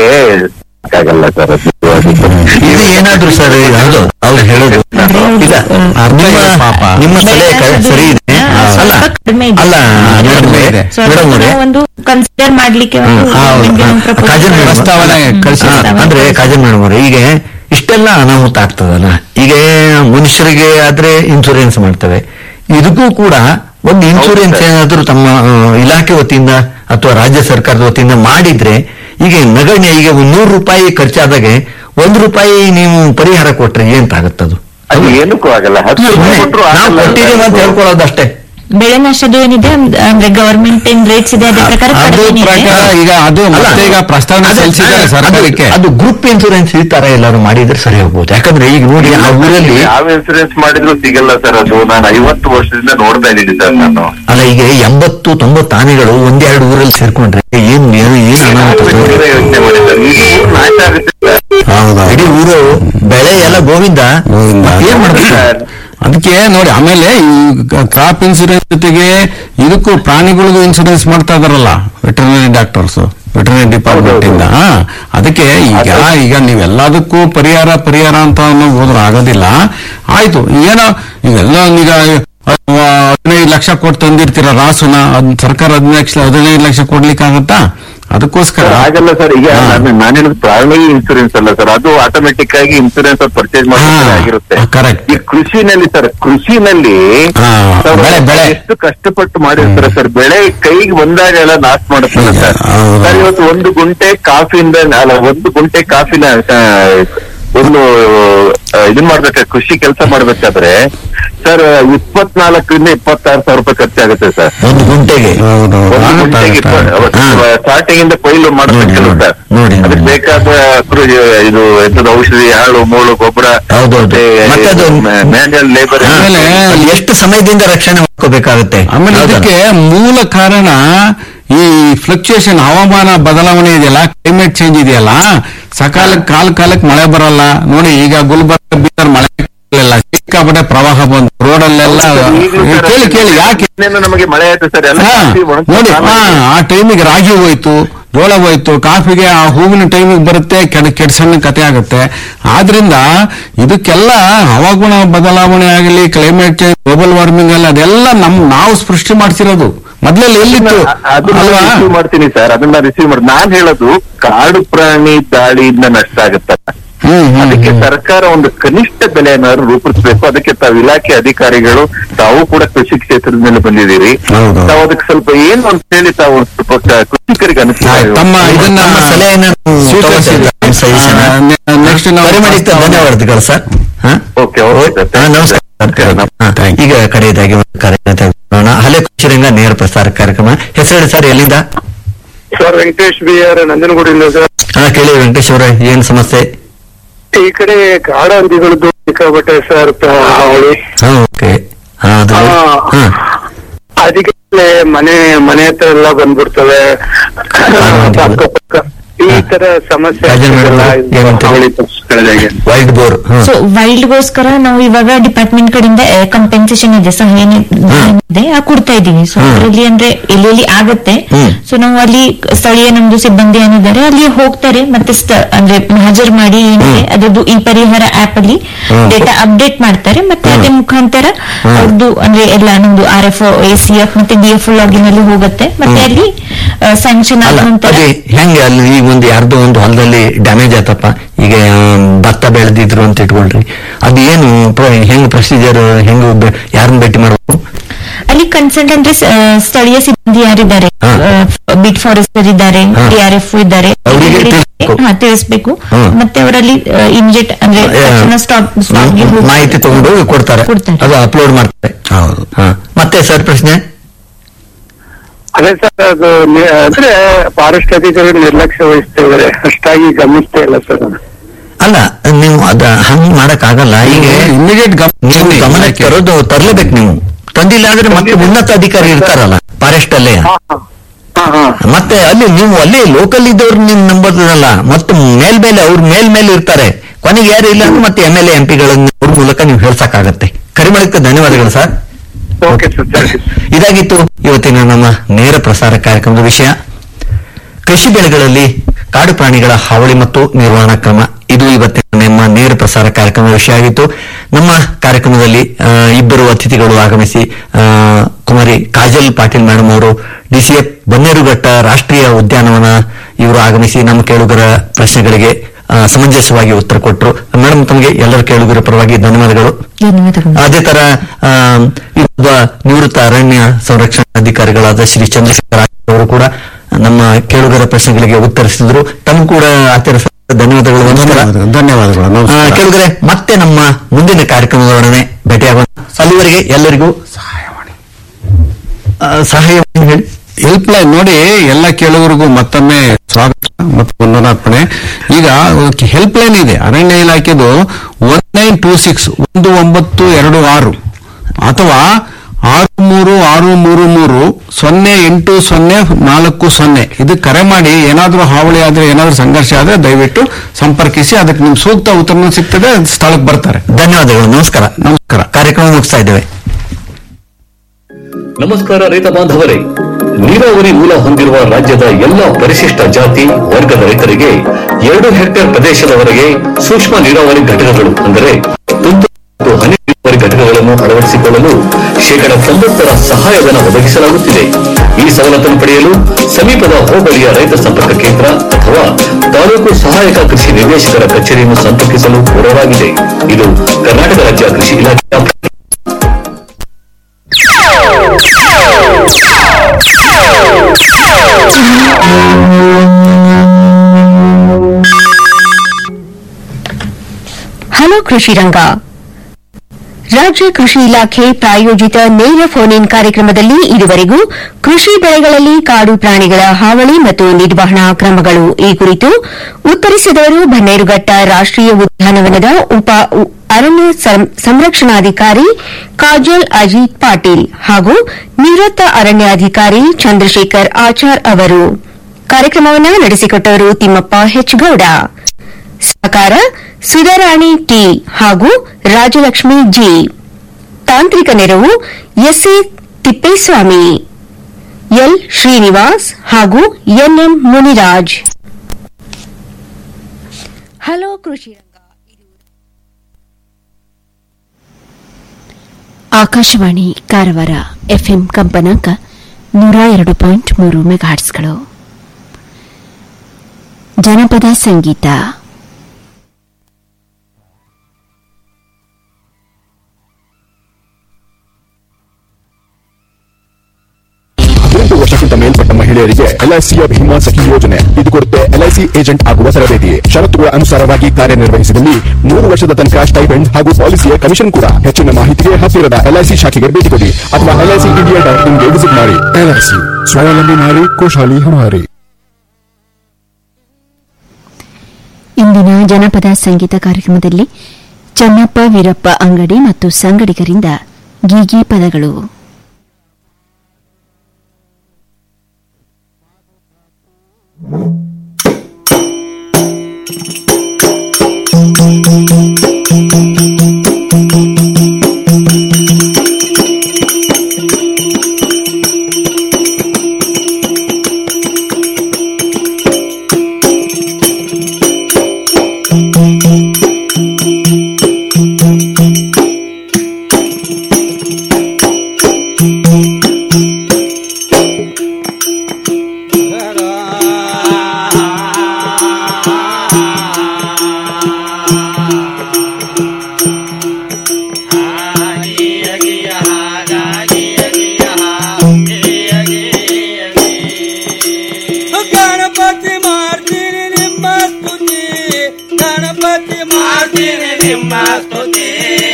ಆಗಲ್ಲ ಸರ್ ಅದು ಇದು ಏನಾದ್ರು ಸರ್ ಹೌದು ಅವ್ರು ಹೇಳೋದು ಇಲ್ಲ ಅರ್ಥ ನಿಮ್ಮ ಇದೆ ಪಾಪ. ನಿಮ್ಮ ಸಲಹೆ ಕ- ಸರಿ ಇದೆ ಅಲ್ಲ ಕಡಿಮೆ ಇದೆ. ಅಲ್ಲ ಮೇಡಮ್ ಕಡಿಮೆ ಇದೆ. ಸೊ ಮೇಡಮ್ ಅದನ್ನ ಅವರೇ ಒಂದು ಕನ್ಸಿಡರ್ ಮಾಡ್ಲಿಕ್ಕೆ ಒಂದು government ಗೆ ಒಂದು proposal ಕಾಜಲ್ ಮೇಡಮ್ ಪ್ರಸ್ತಾವನೆ ಕಳಿಸಿ ಹಾ, ಅಂದ್ರೆ ಕಾಜಲ್ ಮೇಡಮ್ ಅವರೇ ಈಗ ಇಷ್ಟೆಲ್ಲ ಅನಾಹುತ ಆಗ್ತದಲ್ಲ ಈಗ ಮನುಷ್ಯರಿಗೆ ಆದ್ರೆ ಇನ್ಸೂರೆನ್ಸ್ ಮಾಡ್ತವೆ ಇದಕ್ಕೂ ಕೂಡ ಒಂದು ಇನ್ಸೂರೆನ್ಸ್ ಸರ್. ಏನಾದ್ರೂ ತಮ್ಮ ಆ, ಇಲಾಖೆ ವತಿಯಿಂದ ಅಥವಾ ರಾಜ್ಯ ಸರ್ಕಾರದ ವತಿಯಿಂದ ಮಾಡಿದ್ರೆ ಈಗ ನಗಣ್ಯ ಈಗ ಒಂದ್ ನೂರು ರೂಪಾಯಿ ಖರ್ಚಾದಾಗೆ ಒಂದು ರೂಪಾಯಿ ನೀವು ಪರಿಹಾರ ಕೊಟ್ರೆ ಏಂತಾಗತ್ತದು ಅದು ಏನಕ್ಕೂ ಆಗಲ್ಲ ಹತ್ತು ರೂಪಾಯಿ ಕೊಟ್ರು ನಾವು ಆಗಲ್ಲ ಕೊಟ್ಟಿದ್ದೀವಿ ಅಂತ ಹೇಳ್ಕೊಳ್ಳೋದಷ್ಟೇ ಬೆಳೆ ನಷ್ಟದ್ದು ಏನಿದೆ ಅಂದ್- ಅಂದ್ರೆ ಗವರ್ಮೆಂಟ್ ಏನ್ ರೇಟ್ಸ್ ಇದೆ ಅದೇ ಪ್ರಕಾರ ಅದು ಕಡಿಮೆ ಇದೆ. ಪ್ರಕಾರ ಈಗ ಅದು ಮತ್ತೆ ಈಗ ಪ್ರಸ್ತಾವನೆ ಅದು- ಸಲ್ಲಿಸಿದ್ದಾರೆ ಅದು- ಸರ್ಕಾರಕ್ಕೆ ಅದು ಗ್ರೂಪ್ ಇನ್ಸೂರೆನ್ಸ್ ಈ ತರ ಎಲ್ಲಾರು ಮಾಡಿದ್ರೆ ಸರಿ ಹೋಗ್ಬೋದು ಯಾಕಂದ್ರೆ ಈಗ ನೋಡಿ ಆ ಊರಲ್ಲಿ ಯಾವ ಇನ್ಸೂರೆನ್ಸ್ ಮಾಡಿದ್ರು ಸಿಗಲ್ಲ ಸರ್ ಅದು ನಾನು ಐವತ್ತು ವರ್ಷದಿಂದ ನೋಡ್ತಾ ಇದ್ದೀನಿ ಸರ್ ನಾನು ಅಲ್ಲ ಈಗ ಎಂಬತ್ತು ತೊಂಬತ್ತು ಆನೆಗಳು ಒಂದೆರಡು ಊರಲ್ಲಿ ಸೇರ್ಕೊಂಡ್ರೆ ಏನ್ ಏನು ಏನ್ ಅನಾಹುತ ಬೇರೆ ಯೋಚನೆ ಮಾಡಿ ಸರ್ ಈ ಊರು ನಾಶ ಆಗುತ್ತೆ ಸರ್ ಹೌದಾ ಇಡೀ ಊರು ಬೆಳೆ ಎಲ್ಲ ಗೋವಿಂದ ಗೋವಿಂದ. ಮತ್ತ್ ಏನ್ ಮಾಡ್ಬೇಕು ಅದಕ್ಕೆ ನೋಡಿ ಆಮೇಲೆ ಈ ಕ್ರಾಪ್ ಇನ್ಸೂರೆನ್ಸ್ ಜೊತೆಗೆ ಇದಕ್ಕೂ ಪ್ರಾಣಿಗಳಿಗೂ ಇನ್ಸೂರೆನ್ಸ್ ಮಾಡ್ತಾ ಇದಾರಲ್ಲ ವೆಟರ್ನರಿ ಡಾಕ್ಟರ್ಸ್ ವೆಟರ್ನರಿ ಡಿಪಾರ್ಟ್ಮೆಂಟ್ ಇಂದ ಹಾ, ಅದಕ್ಕೆ ಈಗ ಈಗ ನೀವೆಲ್ಲದಕ್ಕೂ ಪರಿಹಾರ ಪರಿಹಾರ ಅಂತ ಅನ್ನೋದು ಹೋದ್ರೆ ಆಗೋದಿಲ್ಲ ಆಯ್ತು ಏನೋ ಇವೆಲ್ಲ ಈಗ ಅಹ್, ಹದಿನೈದು ಲಕ್ಷ ಕೊಟ್ಟು ತಂದಿರ್ತೀರ ರಾಸುನ ಅದ್ ಸರ್ಕಾರ ಹದಿನೈದು ಲಕ್ಷ ಹದಿನೈದು ಲಕ್ಷ ಕೊಡ್ಲಿಕ್ಕೆ ಆಗತ್ತಾ ಅದಕ್ಕೋಸ್ಕರ ಸರ್, ಆಗಲ್ಲ ಸರ್ ಈಗ ಹಾ. ನಾನು ನಾನು ಹೇಳಿದ ಪ್ರಾಣಿ ಇನ್ಸೂರೆನ್ಸ್ ಅಲ್ಲ ಸರ್ ಅದು ಆಟೋಮೆಟಿಕ್ ಆಗಿ ಇನ್ಸೂರೆನ್ಸ್ ಪರ್ಚೇಸ್ ಹಾ, ಮಾಡಿದ್ರೆ ಆಗಿರುತ್ತೆ correct. ಈ ಕೃಷಿನಲ್ಲಿ ಸರ್ ಕೃಷಿನಲ್ಲಿ ಹಾ, ಸರ್, ಬೆಳೆ, ಬೆಳೆ. ಎಷ್ಟು ಕಷ್ಟಪಟ್ಟು ಮಾಡಿರ್ತಾರೆ ಸರ್ ಬೆಳೆ ಕೈಗೆ ಬಂದಾಗ ಎಲ್ಲ ನಾಶ ಮಾಡುತ್ತಾರೆ ಸರ್ ಹೌದು. ಸರ್ ಇವತ್ತು ಒಂದು ಗುಂಟೆ ಕಾಫಿಯಿಂದ ಅಲ್ಲ ಒಂದು ಗುಂಟೆ ಕಾಫಿನ ಆ, ಒಂದು ಆ, ಇದನ್ ಮಾಡ್ಬೇಕಾದ್ರೆ ಕೃಷಿ ಕೆಲಸ ಮಾಡ್ಬೇಕಾದ್ರೆ ಸರ್ ಇಪ್ಪತ್ನಾಲ್ಕರಿಂದ ಇಪ್ಪತ್ತಾರು ಸಾವಿರ ರೂಪಾಯಿ ಖರ್ಚಾಗುತ್ತೆ ಸರ್ ಒಂದು ಗುಂಟೆಗೆ ಹೌದು ಒಂದು ಗುಂಟೆಗೆ ಆಗುತ್ತೆ. ಸ್ಟಾರ್ಟಿಂಗ್ ಇಂದ ಕೊಯ್ಲು ಮಾಡಬೇಕಲ್ಲ ನೋಡಿ, ಸರ್ ನೋಡಿ, ನೋಡಿ. ಅದಕ್ಕೆ ಬೇಕಾದ ಕೃ- ಇದು ಎಂತದ ಔಷಧಿ ಹಾಳು ಮೂಳು ಗೊಬ್ಬರ ಹೌದೌದು. ಮತ್ತೆ ಅದು- ಮ್ಯಾನ್ಯಲ್ ಲೇಬರ್ ಆಮೇಲೆ ಅದು ಎಷ್ಟು ಸಮಯದಿಂದ ರಕ್ಷಣೆ ಮಾಡ್ಕೋಬೇಕಾಗುತ್ತೆ ಆಮೇಲೆ ಹೌದಲ್ಲ? ಇದಕ್ಕೆ ಮೂಲ ಕಾರಣ ಈ ಫ್ಲಕ್ಚುಯೇಷನ್ ಹವಾಮಾನ ಬದಲಾವಣೆ ಇದೆಯಲ್ಲ ಕ್ಲೈಮೇಟ್ ಚೇಂಜ್ ಇದೆಯಲ್ಲ ಸಕಾಲಕ್ಕೆ ಕಾಲ ಕಾಲಕ್ಕೆ ಮಳೆ ಬರಲ್ಲ ನೋಡಿ ಈಗ ಗುಲ್ಬರ್ಗ ಬೀದರ್ ಮಳೆ ಇಲ್ಲ ಸಿಕ್ಕಾಪಟ್ಟೆ ಪ್ರವಾಹ ಬಂದು ರೋಡಲ್ಲೆಲ್ಲ ಕೇಳಿ ಕೇಳಿ ಯಾಕೆ ನಮಗೆ ಮಳೆ ಆಯ್ತು ಸರ್ ಎಲ್ಲ ಹಾ, ಕಾಫಿ ಒಣಗ್ತಾ ನೋಡಿ ಹಾ, ಆ ಟೈಮಿಗೆ ರಾಗಿ ಹೋಯ್ತು ಜೋಳ ಹೋಯ್ತು ಕಾಫಿಗೆ ಆ ಹೂವಿನ ಟೈಮಿಗೆ ಬರುತ್ತೆ ಕೆಡ ಕೆಡ್ಸಣ್ಣ ಕತೆ ಆಗುತ್ತೆ ಆದ್ರಿಂದ ಇದಕ್ಕೆಲ್ಲ ಹವಾಗುಣ ಬದಲಾವಣೆ ಆಗಲಿ ಕ್ಲೈಮೇಟ್ ಚೇಂಜ್ ಗ್ಲೋಬಲ್ ವಾರ್ಮಿಂಗ್ ಅಲ್ಲ ಅದೆಲ್ಲ ನಮ್ ನಾವು ಸೃಷ್ಟಿ ಮಾಡ್ಸಿರೋದು ಮೊದ್ಲೆಲ್ಲ ಎಲ್ಲಿತ್ತು ಅದನ್ನ ಅಲ್ವಾ ರಿಸೀವ್ ಮಾಡ್ತೀನಿ ಸರ್ ಅದನ್ನ ರಿಸೀವ್ ಮಾಡಿ ನಾನ್ ಹೇಳೋದು ಕಾಡು ಪ್ರಾಣಿ ದಾಳಿಯಿಂದ ನಷ್ಟ ಆಗುತ್ತಲ್ಲ ಹ್ಮ್, ಹ್ಮ್, ಅದಕ್ಕೆ ಹ್ಮ್. ಸರ್ಕಾರ ಒಂದು ಕನಿಷ್ಠ ಬೆಲೆಯನ್ನಾದ್ರು ರೂಪಿಸಬೇಕು ಅದಕ್ಕೆ ತಾವು ಇಲಾಖೆ ಅಧಿಕಾರಿಗಳು ತಾವು ಕೂಡ ಕೃಷಿ ಕ್ಷೇತ್ರದ ಮೇಲೆ ಬಂದಿದ್ದೀರಿ ಹೌದು. ತಾವು ಅದಕ್ಕೆ ಸ್ವಲ್ಪ ಏನು ಅಂತ ಹೇಳಿ ತಾವು ಒಂದು ಸ್ವಲ್ಪ ಕ- ಕೃಷಿಕರಿಗೆ ಆಯ್ತು, ಅನಿಸ್ತಾರೆ ತಮ್ಮ ಇದನ್ನ ನಮ್ಮ ಸಲಹೆಯನ್ನು ನಾವು ಸ್ವೀಕರಿಸಿದ ತಗೊಳ್ತೇವೆ, suggestion. ನೆಕ್ಸ್ಟ್ ಕರೆ ಮಾಡಿದ್ದ ಧನ್ಯವಾದಗಳು ಸರ್ ಹಾ? ಓಕೆ ಓಕೆ ಸರ್ ಹಾ, ನಮಸ್ಕಾರ ಹಾ, ಈಗ ಕಡೆಯದಾಗಿ ಒಂದು ಕರೆ ತೆಗೆದುಕೊಳ್ಳೋಣ ಹಲೆ ಕೃಷಿರಂಗ ನೇರ ಪ್ರಸಾರ ಕಾರ್ಯಕ್ರಮ ಹೆಸರು ಹೇಳಿ ಸರ್ ಎಲ್ಲಿಂದ ಸರ್ ವೆಂಕಟೇಶ್ ಬಿ ಆರ್ ನಂಜನಗೂಡಿಂದ ಸರ್ ಹಾ ಕೇಳಿ ವೆಂಕಟೇಶ್ ಅವರೇ ಏನ್ ಸಮಸ್ಯೆ ಈ ಕಡೆ ಕಾಡ ಹಂದಿಗಳದ್ದು ಸಿಕ್ಕಾಪಟ್ಟೆ ಸರ್ ಹಾವಳಿ ಹಾ ಓಕೆ ಹಾ ಅದು ಹಾ. ಹಾ ಅದಕ್ಕೆ ಮನೆ ಮನೆ ಹತ್ರ ಎಲ್ಲ ಬಂದ್ಬಿಡ್ತವೆ ಅಕ್ಕಪಕ್ಕ ಈ ತರ ಸಮಸ್ಯೆ ರಾಜನ್ ಮೇಡಮ್ ಆಗ್ತಿದೆಯಲ್ಲ, ಏನಂತೀರಿ? ಹಾವಳಿ ಪಕ್ಷಿಗಳಿಗೆ. ವೈಲ್ಡ್ ಬೋರ್ ಸೊ ವೈಲ್ಡ್ಗೋಸ್ಕರ ನಾವು ಇವಾಗ ಡಿಪಾರ್ಟ್ಮೆಂಟ್ ಕಡೆಯಿಂದ ಕಂಪೆನ್ಸೇಷನ್ ಇದೆ ಸಹಾಯ ಇದೆ ಆ ಕೊಡ್ತಾ ಇದೀವಿ ಸೊ ಹ್ಮ್. ಅದರಲ್ಲಿ ಅಂದ್ರೆ ಎಲ್ಲೆಲ್ಲಿ ಆಗತ್ತೆ ಹ್ಮ್. ಸೊ ನಾವು ಅಲ್ಲಿ ಸ್ಥಳೀಯ ನಮ್ದು ಸಿಬ್ಬಂದಿ ಏನಿದ್ದಾರೆ ಅಲ್ಲಿ ಹೋಗ್ತಾರೆ ಮತ್ತೆ ಸ್ಥ- ಅಂದ್ರೆ ಹಾಜರ್ ಮಾಡಿ ಏನಿದೆ ಅದ್ರದ್ದು ಈ ಪರಿಹಾರ ಆಪ್ ಅಲ್ಲಿ ಹ್ಮ್. ಡೇಟಾ ಅಪ್ಡೇಟ್ ಮಾಡ್ತಾರೆ ಮತ್ತೆ ಅದೇ ಮುಖಾಂತರ ಅವ್ರದ್ದು ಅಂದ್ರೆ ಎಲ್ಲ ನಮ್ದು R F A C F ಮತ್ತೆ ಡಿ ಎಫ್ ಲಾಗಿನ್ ಅಲ್ಲಿ ಹೋಗುತ್ತೆ ಮತ್ತೆ ಅಲ್ಲಿ ಸ್ಯಾಂಕ್ಷನ್ ಆದ ಅಲ್ಲ ನಂತರ ಅದೇ ಹೆಂಗೆ ಅಲ್ಲಿ ಈಗ ಒಂದು ಯಾರ್ದೋ ಒಂದು ಹೊಲದಲ್ಲಿ ಡ್ಯಾಮೇಜ್ ಆತಪ್ಪ ಈಗ ಆಮ್, ಭತ್ತ ಬೆಳೆದಿದ್ರು ಅಂತ ಇಟ್ಕೊಳ್ರಿ ಅದು ಏನು ಪ್ರ- ಹೆಂಗ್ ಪ್ರೊಸೀಜರ್ ಹೆಂಗ್ ಬೆ- ಯಾರನ್ನ ಭೇಟಿ ಮಾಡ್ಬೇಕು ಅಲ್ಲಿ ಕನ್ಸಲ್ಟ್ ಅಂದ್ರೆ ಸ- ಆ, ಸ್ಥಳೀಯ ಸಿಬ್ಬಂದಿ ಯಾರಿದ್ದಾರೆ ಹಾ. ಬಿಟ್ ಫಾರೆಸ್ಟರ್ ಇದ್ದಾರೆ ಹಾ. ಡಿಆರ್ಎಫ್ ಇದ್ದಾರೆ ಅವ್ರಿಗೆ ತಿಳಿಸ್ಬೇಕು. ಹಾ, ತಿಳಿಸ್ಬೇಕು ಹಾ. ಮತ್ತೆ ಅವರಲ್ಲಿ ಇಮಿಡಿಯೇಟ್ ಅಂದ್ರೆ ಆ, ತಕ್ಷಣ ಸ್ಟಾಪ್ ಸ್ಟಾಪ್ಗೆ ಹೋಗಿ ಮಾಹಿತಿ ತಗೊಂಡು ಕೊಡ್ತಾರೆ ಕೊಡ್ತಾರೆ. ಅದು ಅಪ್ಲೋಡ್ ಮಾಡ್ತಾರೆ ಹೌದು ಹಾ. ಮತ್ತೆ ಸರ್ ಪ್ರಶ್ನೆ ಅದೇ ಸರ್ ಅದು ನಿ- ಅಂದ್ರೆ ಫಾರೆಸ್ಟ್ ಅಧಿಕಾರಿ ನಿರ್ಲಕ್ಷ್ಯ ವಹಿಸ್ತಾ ಇದಾರೆ ಅಷ್ಟಾಗಿ ಗಮನಿಸ್ತಾ ಇಲ್ಲ ಸರ್ ಅದು. ಅಲ್ಲ ನೀವು ಅದ ಹಂಗ್ ಮಾಡಕ್ ಆಗಲ್ಲ ಈಗ ಇಮಿಡಿಯೇಟ್ ನೀವು ಗಮನ ತರೋದು ತರ್ಲೇಬೇಕು ನೀವು ತಂದಿಲ್ಲ ಅಂದ್ರೆ ಮತ್ತೆ ಉನ್ನತ ಅಧಿಕಾರಿ ಇರ್ತಾರಲ್ಲ ಫಾರೆಸ್ಟ್ ಅಲ್ಲೇ ಹಾ ಹಾ ಹಾ ಮತ್ತೆ ಅಲ್ಲಿ ನೀವು ಅಲ್ಲಿ ಲೋಕಲ್ ಇದ್ದವ್ರು ನಿಮ್ ನಂಬೋದಲ್ಲ ಮತ್ತೆ ಮೇಲ್ಮೇಲೆ ಅವ್ರ ಮೇಲ್ ಮೇಲೆ ಇರ್ತಾರೆ ಕೊನೆಗೆ ಯಾರು ಇಲ್ಲ ಅಂದ್ರೆ ಮತ್ತೆ ಎಂ ಎಲ್ ಎಂ ಪಿಗಳನ್ನ ಅವ್ರ ಮೂಲಕ ನೀವು ಹೇಳ್ಸಕ್ಕಾಗತ್ತೆ ಕರಿಮಳಕ್ಕೆ ಧನ್ಯವಾದಗಳು sir okay sir thank you ಇದಾಗಿತ್ತು ಇವತ್ತಿನ ನಮ್ಮ ನೇರ ಪ್ರಸಾರ ಕಾರ್ಯಕ್ರಮದ ವಿಷಯ ಕೃಷಿ ಬೆಳೆಗಳಲ್ಲಿ ಕಾಡು ಪ್ರಾಣಿಗಳ ಹಾವಳಿ ಮತ್ತು ನಿರ್ವಹಣಾ ಕ್ರಮ ಇದು ಇವತ್ತಿನ ನಮ್ಮ ನೇರ ಪ್ರಸಾರ ಕಾರ್ಯಕ್ರಮದ ವಿಷಯ ಆಗಿತ್ತು ನಮ್ಮ ಕಾರ್ಯಕ್ರಮದಲ್ಲಿ ಆ, ಇಬ್ಬರು ಅತಿಥಿಗಳು ಆಗಮಿಸಿ ಆ, ಕುಮಾರಿ ಕಾಜಲ್ ಪಾಟೀಲ್ ಮೇಡಮ್ ಅವರು ಡಿಸಿಎಫ್ ಬನ್ನೇರುಘಟ್ಟ ರಾಷ್ಟ್ರೀಯ ಉದ್ಯಾನವನ ಇವರು ಆಗಮಿಸಿ ನಮ್ಮ ಕೇಳುಗರ ಪ್ರಶ್ನೆಗಳಿಗೆ ಆ, ಸಮಂಜಸವಾಗಿ ಉತ್ತರ ಕೊಟ್ಟರು ಮೇಡಮ್ ತಮಗೆ ಎಲ್ಲರ ಕೇಳುಗರ ಪರವಾಗಿ ಧನ್ಯವಾದಗಳು ಧನ್ಯವಾದಗಳು ಅದೇ ತರ ಆ, ಇನ್ನೊಬ್ಬ ನಿವೃತ್ತ ಅರಣ್ಯ ಸಂರಕ್ಷಣಾ ಅಧಿಕಾರಿಗಳಾದ ಶ್ರೀ ಚಂದ್ರಶೇಖರ ಅವರು ಕೂಡ ನಮ್ಮ ಕೇಳುಗರ ಪ್ರಶ್ನೆಗಳಿಗೆ ಉತ್ತರಿಸಿದ್ರು ತಮ್ಮ ಕೂಡ ಆಚಾರ್ಯ ಸರ್ ಧನ್ಯವಾದಗಳು ನಮಸ್ಕಾರ ಧನ್ಯವಾದಗಳು ಧನ್ಯವಾದಗಳು ಆ, ನಮಸ್ಕಾರ ಕೇಳುಗರೆ ಮತ್ತೆ ನಮ್ಮ ಮುಂದಿನ ಕಾರ್ಯಕ್ರಮದೊಡನೆ ಭೇಟಿಯಾಗೋಣ ಅಲ್ಲಿವರೆಗೆ ಎಲ್ಲರಿಗೂ ಆ, ಸಹಾಯ ಹೇಳಿ ಹೆಲ್ಪ್ ಲೈನ್ ನೋಡಿ ಎಲ್ಲ ಕೇಳುಗರಿಗೂ ಮತ್ತೊಮ್ಮೆ ಸ್ವಾಗತ ಮತ್ತು ವಂದನಾರ್ಪಣೆ ಈಗ ಹೆಲ್ಪ್ ಲೈನ್ ಇದೆ ಅರಣ್ಯ ಇಲಾಖೆದು ಒನ್ ನೈನ್ ಟೂ ಸಿಕ್ಸ್ ಒಂದು ಒಂಬತ್ತು ಎರಡು ಆರು ಅಥವಾ ಆರು ಮೂರು ಆರು ಮೂರು ಮೂರು ಸೊನ್ನೆ ಎಂಟು ಸೊನ್ನೆ ನಾಲ್ಕು ಸೊನ್ನೆ ಇದು ಕರೆ ಮಾಡಿ ಏನಾದ್ರೂ ಹಾವಳಿ ಆದ್ರೆ ಏನಾದ್ರೂ ಸಂಘರ್ಷ ಆದ್ರೆ ದಯವಿಟ್ಟು ಸಂಪರ್ಕಿಸಿ ಅದಕ್ಕೆ ನಿಮ್ ಸೂಕ್ತ ಉತ್ತರನೂ ಸಿಗ್ತದೆ ಸ್ಥಳಕ್ಕೆ ಬರ್ತಾರೆ ಧನ್ಯವಾದಗಳು ನಮಸ್ಕಾರ ನಮಸ್ಕಾರ ಕಾರ್ಯಕ್ರಮ ಮುಗಿಸ್ತಾ ಇದ್ದೇವೆ ನಮಸ್ಕಾರ ರೈತ ಬಾಂಧವರೇ ನೀರಾವರಿ ಮೂಲ ಹೊಂದಿರುವ ರಾಜ್ಯದ ಎಲ್ಲ ಪರಿಶಿಷ್ಟ ಜಾತಿ ವರ್ಗದ ರೈತರಿಗೆ ಎರಡು ಹೆಕ್ಟೇರ್ ಪ್ರದೇಶದವರೆಗೆ ಸೂಕ್ಷ್ಮ ನೀರಾವರಿ ಘಟಕಗಳು ಅಂದರೆ ತುಂತುರು ಮತ್ತು ಹನಿ ನೀರಾವರಿ ಘಟಕಗಳನ್ನು ಅಳವಡಿಸಿಕೊಳ್ಳಲು ಶೇಕಡ ತೊಂಬತ್ತರ ಸಹಾಯಧನ ಒದಗಿಸಲಾಗುತ್ತಿದೆ ಈ ಸವಲತ್ತನ್ನು ಪಡೆಯಲು ಸಮೀಪದ ಹೋಬಳಿಯ ರೈತ ಸಂಪರ್ಕ ಕೇಂದ್ರ ಅಥವಾ ತಾಲೂಕು ಸಹಾಯಕ ಕೃಷಿ ನಿರ್ದೇಶಕರ ಕಚೇರಿಯನ್ನು ಸಂಪರ್ಕಿಸಲು ಕೋರಲಾಗಿದೆ ಇದು ಕರ್ನಾಟಕ ರಾಜ್ಯ ಕೃಷಿ ಇಲಾಖೆಯ ಹಲೋ ಕೃಷಿ ರಂಗ ರಾಜ್ಯ ಕೃಷಿ ಇಲಾಖೆ ಪ್ರಾಯೋಜಿತ ನೇರ ಫೋನ್ ಇನ್ ಕಾರ್ಯಕ್ರಮದಲ್ಲಿ ಇದುವರೆಗೂ ಕೃಷಿ ಬೆಳೆಗಳಲ್ಲಿ ಕಾಡು ಪ್ರಾಣಿಗಳ ಹಾವಳಿ ಮತ್ತು ನಿರ್ವಹಣಾ ಕ್ರಮಗಳು ಈ ಕುರಿತು ಉತ್ತರಿಸಿದವರು ಬನ್ನೇರುಘಟ್ಟ ರಾಷ್ಟೀಯ ಉದ್ಯಾನವನದ ಉಪ ಉ- ಅರಣ್ಯ ಸಂ- ಸಂರಕ್ಷಣಾಧಿಕಾರಿ ಕಾಜಲ್ ಅಜಿತ್ ಪಾಟೀಲ್ ಹಾಗೂ ನಿವೃತ್ತ ಅರಣ್ಯಾಧಿಕಾರಿ ಚಂದ್ರಶೇಖರ್ ಆಚಾರ್ ಅವರು ಕಾರ್ಯಕ್ರಮವನ್ನು ನಡೆಸಿಕೊಟ್ಟವರು ತಿಮ್ಮಪ್ಪ ಹೆಚ್ಗೌಡ ಸಹಕಾರ ಸುಧಾರಾಣಿ ಟಿ ಹಾಗೂ ರಾಜಲಕ್ಷ್ಮಿ ಜಿ ತಾಂತ್ರಿಕ ನೆರವು ಎಸ್ಎ ತಿಪ್ಪೇಸ್ವಾಮಿ ಎಲ್ ಶ್ರೀನಿವಾಸ್ ಹಾಗೂ ಎನ್ಎಂ ಮುನಿರಾಜ್ ಹಲೋ ಕೃಷಿ ರಂಗ ಆಕಾಶವಾಣಿ ಕಾರವಾರ ಎಫ್ಎಂ ಕಂಪನಾಂಕ ನೂರ ಎರಡು ಪಾಯಿಂಟ್ ಮೂರು ಮೆಗಾಹರ್ಟ್ಸ್ಗಳು ಜನಪದ ಸಂಗೀತ ಹದಿನೆಂಟು ವರ್ಷಕ್ಕಿಂತ ಮೇಲ್ಪಟ್ಟ ಮಹಿಳೆಯರಿಗೆ ಎಲ್ಐಸಿಯ ಭೀಮಾ ಸಖಿ ಯೋಜನೆ ಇದು ಕೊಡುತ್ತೆ ಎಲ್ಐಸಿ ಏಜೆಂಟ್ ಆಗುವ ತರಬೇತಿ ಷರತ್ತುಗಳ ಅನುಸಾರವಾಗಿ ಕಾರ್ಯನಿರ್ವಹಿಸಿದಲ್ಲಿ ಮೂರು ವರ್ಷದ ತನಕ ಸ್ಟೈಪೆಂಡ್ ಹಾಗೂ ಪಾಲಿಸಿಯ ಕಮಿಷನ್ ಕೂಡ ಹೆಚ್ಚಿನ ಮಾಹಿತಿಗೆ ಹತ್ತಿರದ ಎಲ್ಐಸಿ ಶಾಖೆಗೆ ಭೇಟಿ ಕೊಡಿ ಅಥವಾ ಎಲ್ಐಸಿ ಇಂಡಿಯಾ ಡಾಟ್ ಇನ್ಗೆ ವಿಸಿಟ್ ಮಾಡಿ ಎಲ್ಐಸಿ ಸ್ವಾವಲಂಬಿ ನಾರಿ ಖುಷಾಲಿ ಹಮಾರಿ ಇಂದಿನ ಜನಪದ ಸಂಗೀತ ಕಾರ್ಯಕ್ರಮದಲ್ಲಿ ಚನ್ನಪ್ಪ ವೀರಪ್ಪ ಅಂಗಡಿ ಮತ್ತು ಸಂಗಡಿಗರಿಂದ ಗೀಗಿ ಪದಗಳು ಗಣಪತಿ ಮಾಡ್ತೀನಿ ನಿಮ್ಮ ಸ್ತುತಿ ಗಣಪತಿ ಮಾಡ್ತೀನಿ ನಿಮ್ಮ ಸ್ತುತಿ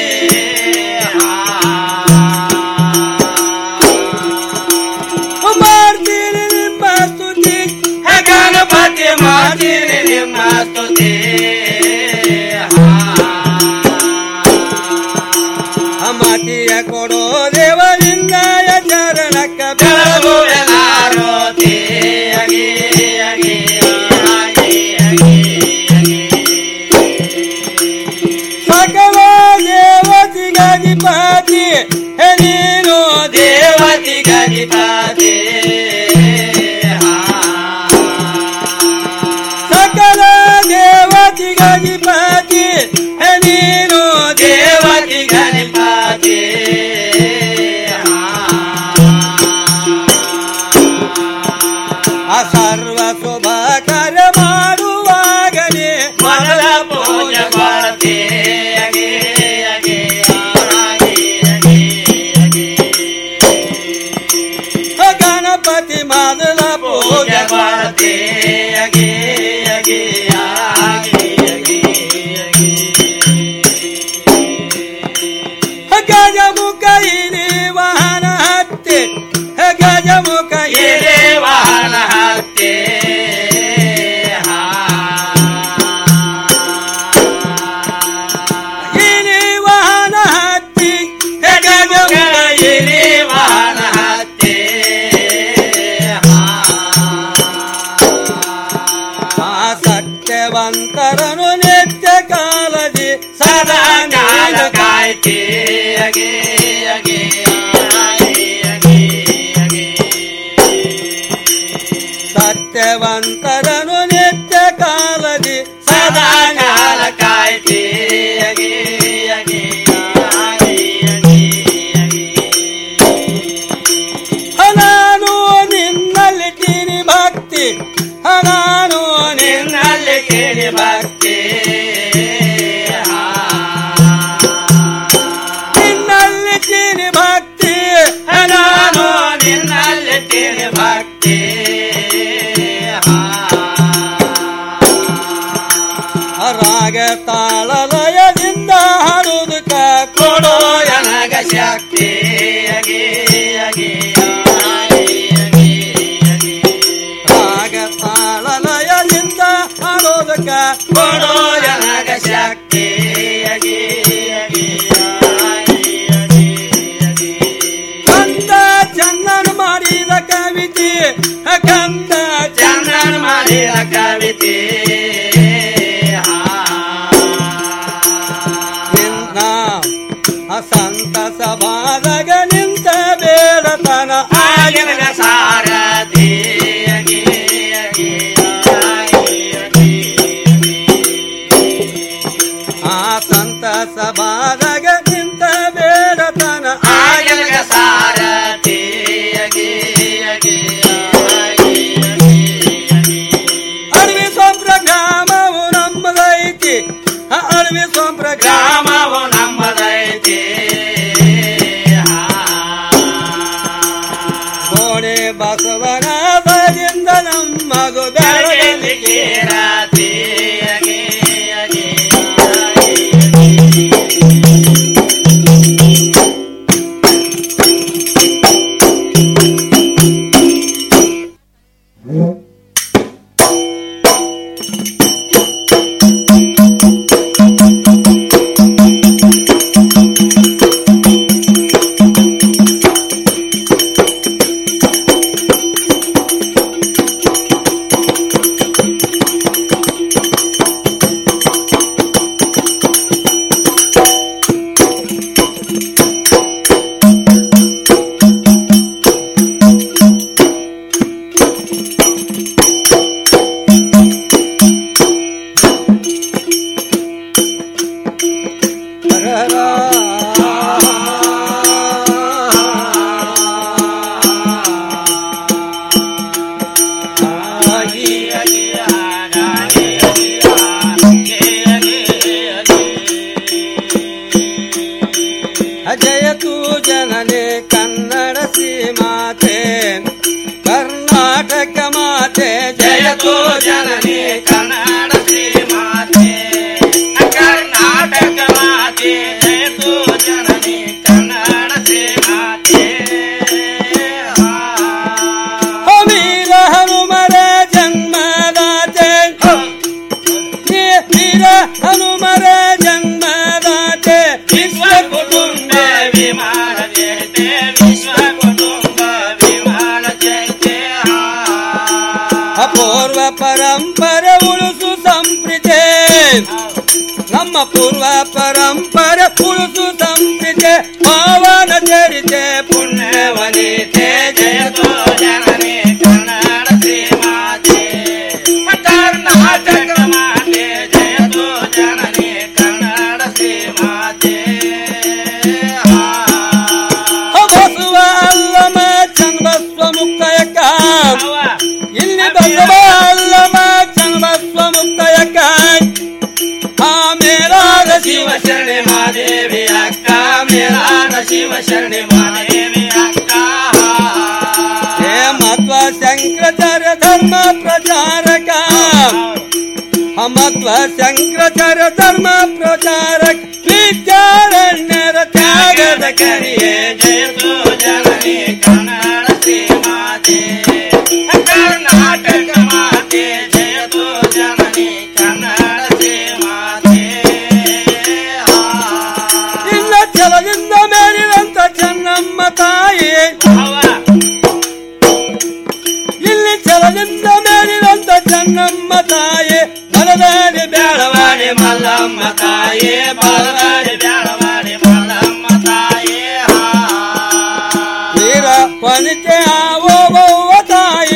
ಮಾಡ್ತೀನಿ ನಿಮ್ಮ ಸ್ತುತಿ ಹೇ ಗಣಪತಿ ಮಾಡ್ತೀನಿ ನಿಮ್ಮ ಸ್ತುತಿ ಮಾತಿಯ ಕೊಡೋ ದೇವರಿಂದ ಚರಣಕ್ಕ ಬೆಳಗು ಎಲ್ಲಾರೋತಿ ಅಗಿ ಅಗಿ ಸಕಲ ದೇವತಿಗಧಿಪತಿ ಹೇ ನೀನು ದೇವತಿಗಧಿಪತಿ ಸಕಲ ದೇವತಿಗಧಿಪತಿ ಹೇ ನೀನು ದೇವತಿಗಧಿಪತಿ ಆ ಸರ್ವ ಶುಭ ಕಾರ್ಯ ಮಾಡುವಾಗಲೇ ಮೊದಲ ಪೂಜೆ ಮಾಡ್ತೇ ಅಗೆ ಅಗೆ ಆಗಿ ಅಗೆ ಅಗೆ. ಗಣಪತಿ ಮೊದಲ ಪೂಜೆ ಕಾಯ್ತಿ ಅಗೆ ಅಗೆ ಸತ್ಯವಂತರನು ನಿತ್ಯ ಕಾಲದಿ ಸದಾ ಕಾಲ ಕಾಯ್ತಿ ಅಗೆ ಅಗೆ ನಾನು ನಿನ್ನಲ್ಲಿ ಕಿರಿ ಭಕ್ತಿ ನಾನು ನಿನ್ನಲ್ಲಿ ಕಿರಿ ಭಕ್ತಿ ನಿನ್ನಲ್ಲಿ ಕಿರಿ ಭಕ್ತಿ ನಾನು ನಿನ್ನಲ್ಲಿ ಕಿರಿ ಭಕ್ತಿ ರಾಗ ತಾಳಲಯದಿಂದ ಹಾಡುವುದಕ್ಕ ಕೊಡೋ ನನಗ ಶಕ್ತಿ ಅಗೆ ಅಗೆ ರಾಗ ತಾಳಲಯದಿಂದ ಹಾಡೋದಕ್ಕ ಕೊಡೋ ನನಗ ಶಕ್ತಿ ಅಗೆ ಅಗೆ ಕಂದ ಚಂದನ ಮಾಡಿದ ಕವಿತೆ ಕಂದ ಚಂದನ ಮಾಡಿದ ಕವಿತೆ ನಿನ್ನ ಸಂತ ಸಭಾದಾಗ ನಿಂತ ಬೇಡತನ ಆಗಿನ ಸಾರಥಿ ಅಗಿ, ಅಗಿ, ಅಗಿ. ಆ ಸಂತ ಸಭಾದಾಗ ನಿಂತ ಬೇಡತನ ಆಗಿನ ಸಾರಥಿ ಅಗಿ, ಅಗಿ, ಅಡವಿ ಸೊಂಪ್ರ ಗ್ರಾಮವು ನಮ್ಮದೈತಿ ಆ ಅಡವಿ ಸೊಂಪ್ರ ಗ್ರಾಮವು ನಮ್ಮದೈತಿ ಗೋಡೆ ಬಸವನ ಬದಿಂದ ನಮ್ಮದು ಬೆಳಗಲಿಗೆ ರಾತಿ ಅಗೆ ಅಗೆ ಜಯತು ಜನನೆ ಕನ್ನಡ ಸೀಮಾತೆ ಕರ್ನಾಟಕ ಮಾತೆ ಜಯತು ಜನನೆ ಕನ್ನಡ ಸೀಮಾತೆ ಕರ್ನಾಟಕ ಮಾತೆ ಜಯತು ಜನನೆ ಕನ್ನಡ ಸೀಮಾತೆ ವೀರ ಹನುಮರ ಜನ್ಮದಾತೆ ವೀರ ಹನುಮರ ಜನ್ಮದಾತೆ ವಿಶ್ವ ಕುಟುಂಬ ವಿಮಾನ ಜಯತೆ ವಿಶ್ವ ಕುಟುಂಬ ವಿಮಾನ ಜಯತೆ ಅಪೂರ್ವ ಪರಂಪರೆ ಉಳಿಸು ಸಂಪ್ರೀತೆ ನಮ್ಮ ಪೂರ್ವ ಪರಂಪರೆ ಉಳಿಸು ಸಂಪ್ರೀತೆ ಪಾವನ ಚರಿತೆ ಪುಣ್ಯವನಿತೆ ಜಯತೋ ಜನನಿ ಕನ್ನಡ ಶ್ರೀಮಾತೆ ಕರ್ನಾಟಕ ಮಾತೆ ಜಯತೋ ಜನನಿ ಕನ್ನಡ ಶ್ರೀಮಾತೆ ಬಸವ ಅಲ್ಲಮ ಚಂಬಸ್ವ ಮುಕ್ತಯಕ ಇಲ್ಲಿ ಬಸವ ಅಲ್ಲಮ ಚಂಬಸ್ವ ಮುಕ್ತಯಕ ಆ ಮೇಲಾದ ಶಿವ ಶರಣೆ ಮಾದೇವಿ ಅಕ್ಕ ಮೇಲಾದ ಶಿವ ಶರಣೆ ಮಾದೇವಿ ಅಕ್ಕ ಹೇ ಮಧ್ವ ಶಂಕರಾಚಾರ್ಯ ಧರ್ಮ ಪ್ರಚಾರಕ ಮಧ್ವ ಶಂಕರಾಚಾರ್ಯ ಧರ್ಮ ಪ್ರಚಾರಕ ವಿಚಾರಣ್ಯರ ತ್ಯಾಗದ ಕರಿಯೇ ಜಯತು ಜನನಿ ಕನ್ನಡ ಶ್ರೀ ಮಾತೆ ಕರ್ನಾಟಕ ಮಾತೆ ಜಯತು ಜನನಿ ಕನ್ನಡ ಶ್ರೀ ಮಾತೆ ಇಲ್ಲ ಛಲದಿಂದ ಮೇಲಿದಂತ ಚೆನ್ನಮ್ಮ ತಾಯಿ ಇಲ್ಲಿ ಛಲದಿಂದ ಮೇಲಿದಂತ ಚೆನ್ನಮ್ಮ ತಾಯಿ ಬಲದಾಡಿ ಬೇಡವಾಡಿ ಮಲ್ಲಮ್ಮ ತಾಯಿ ಬಲದ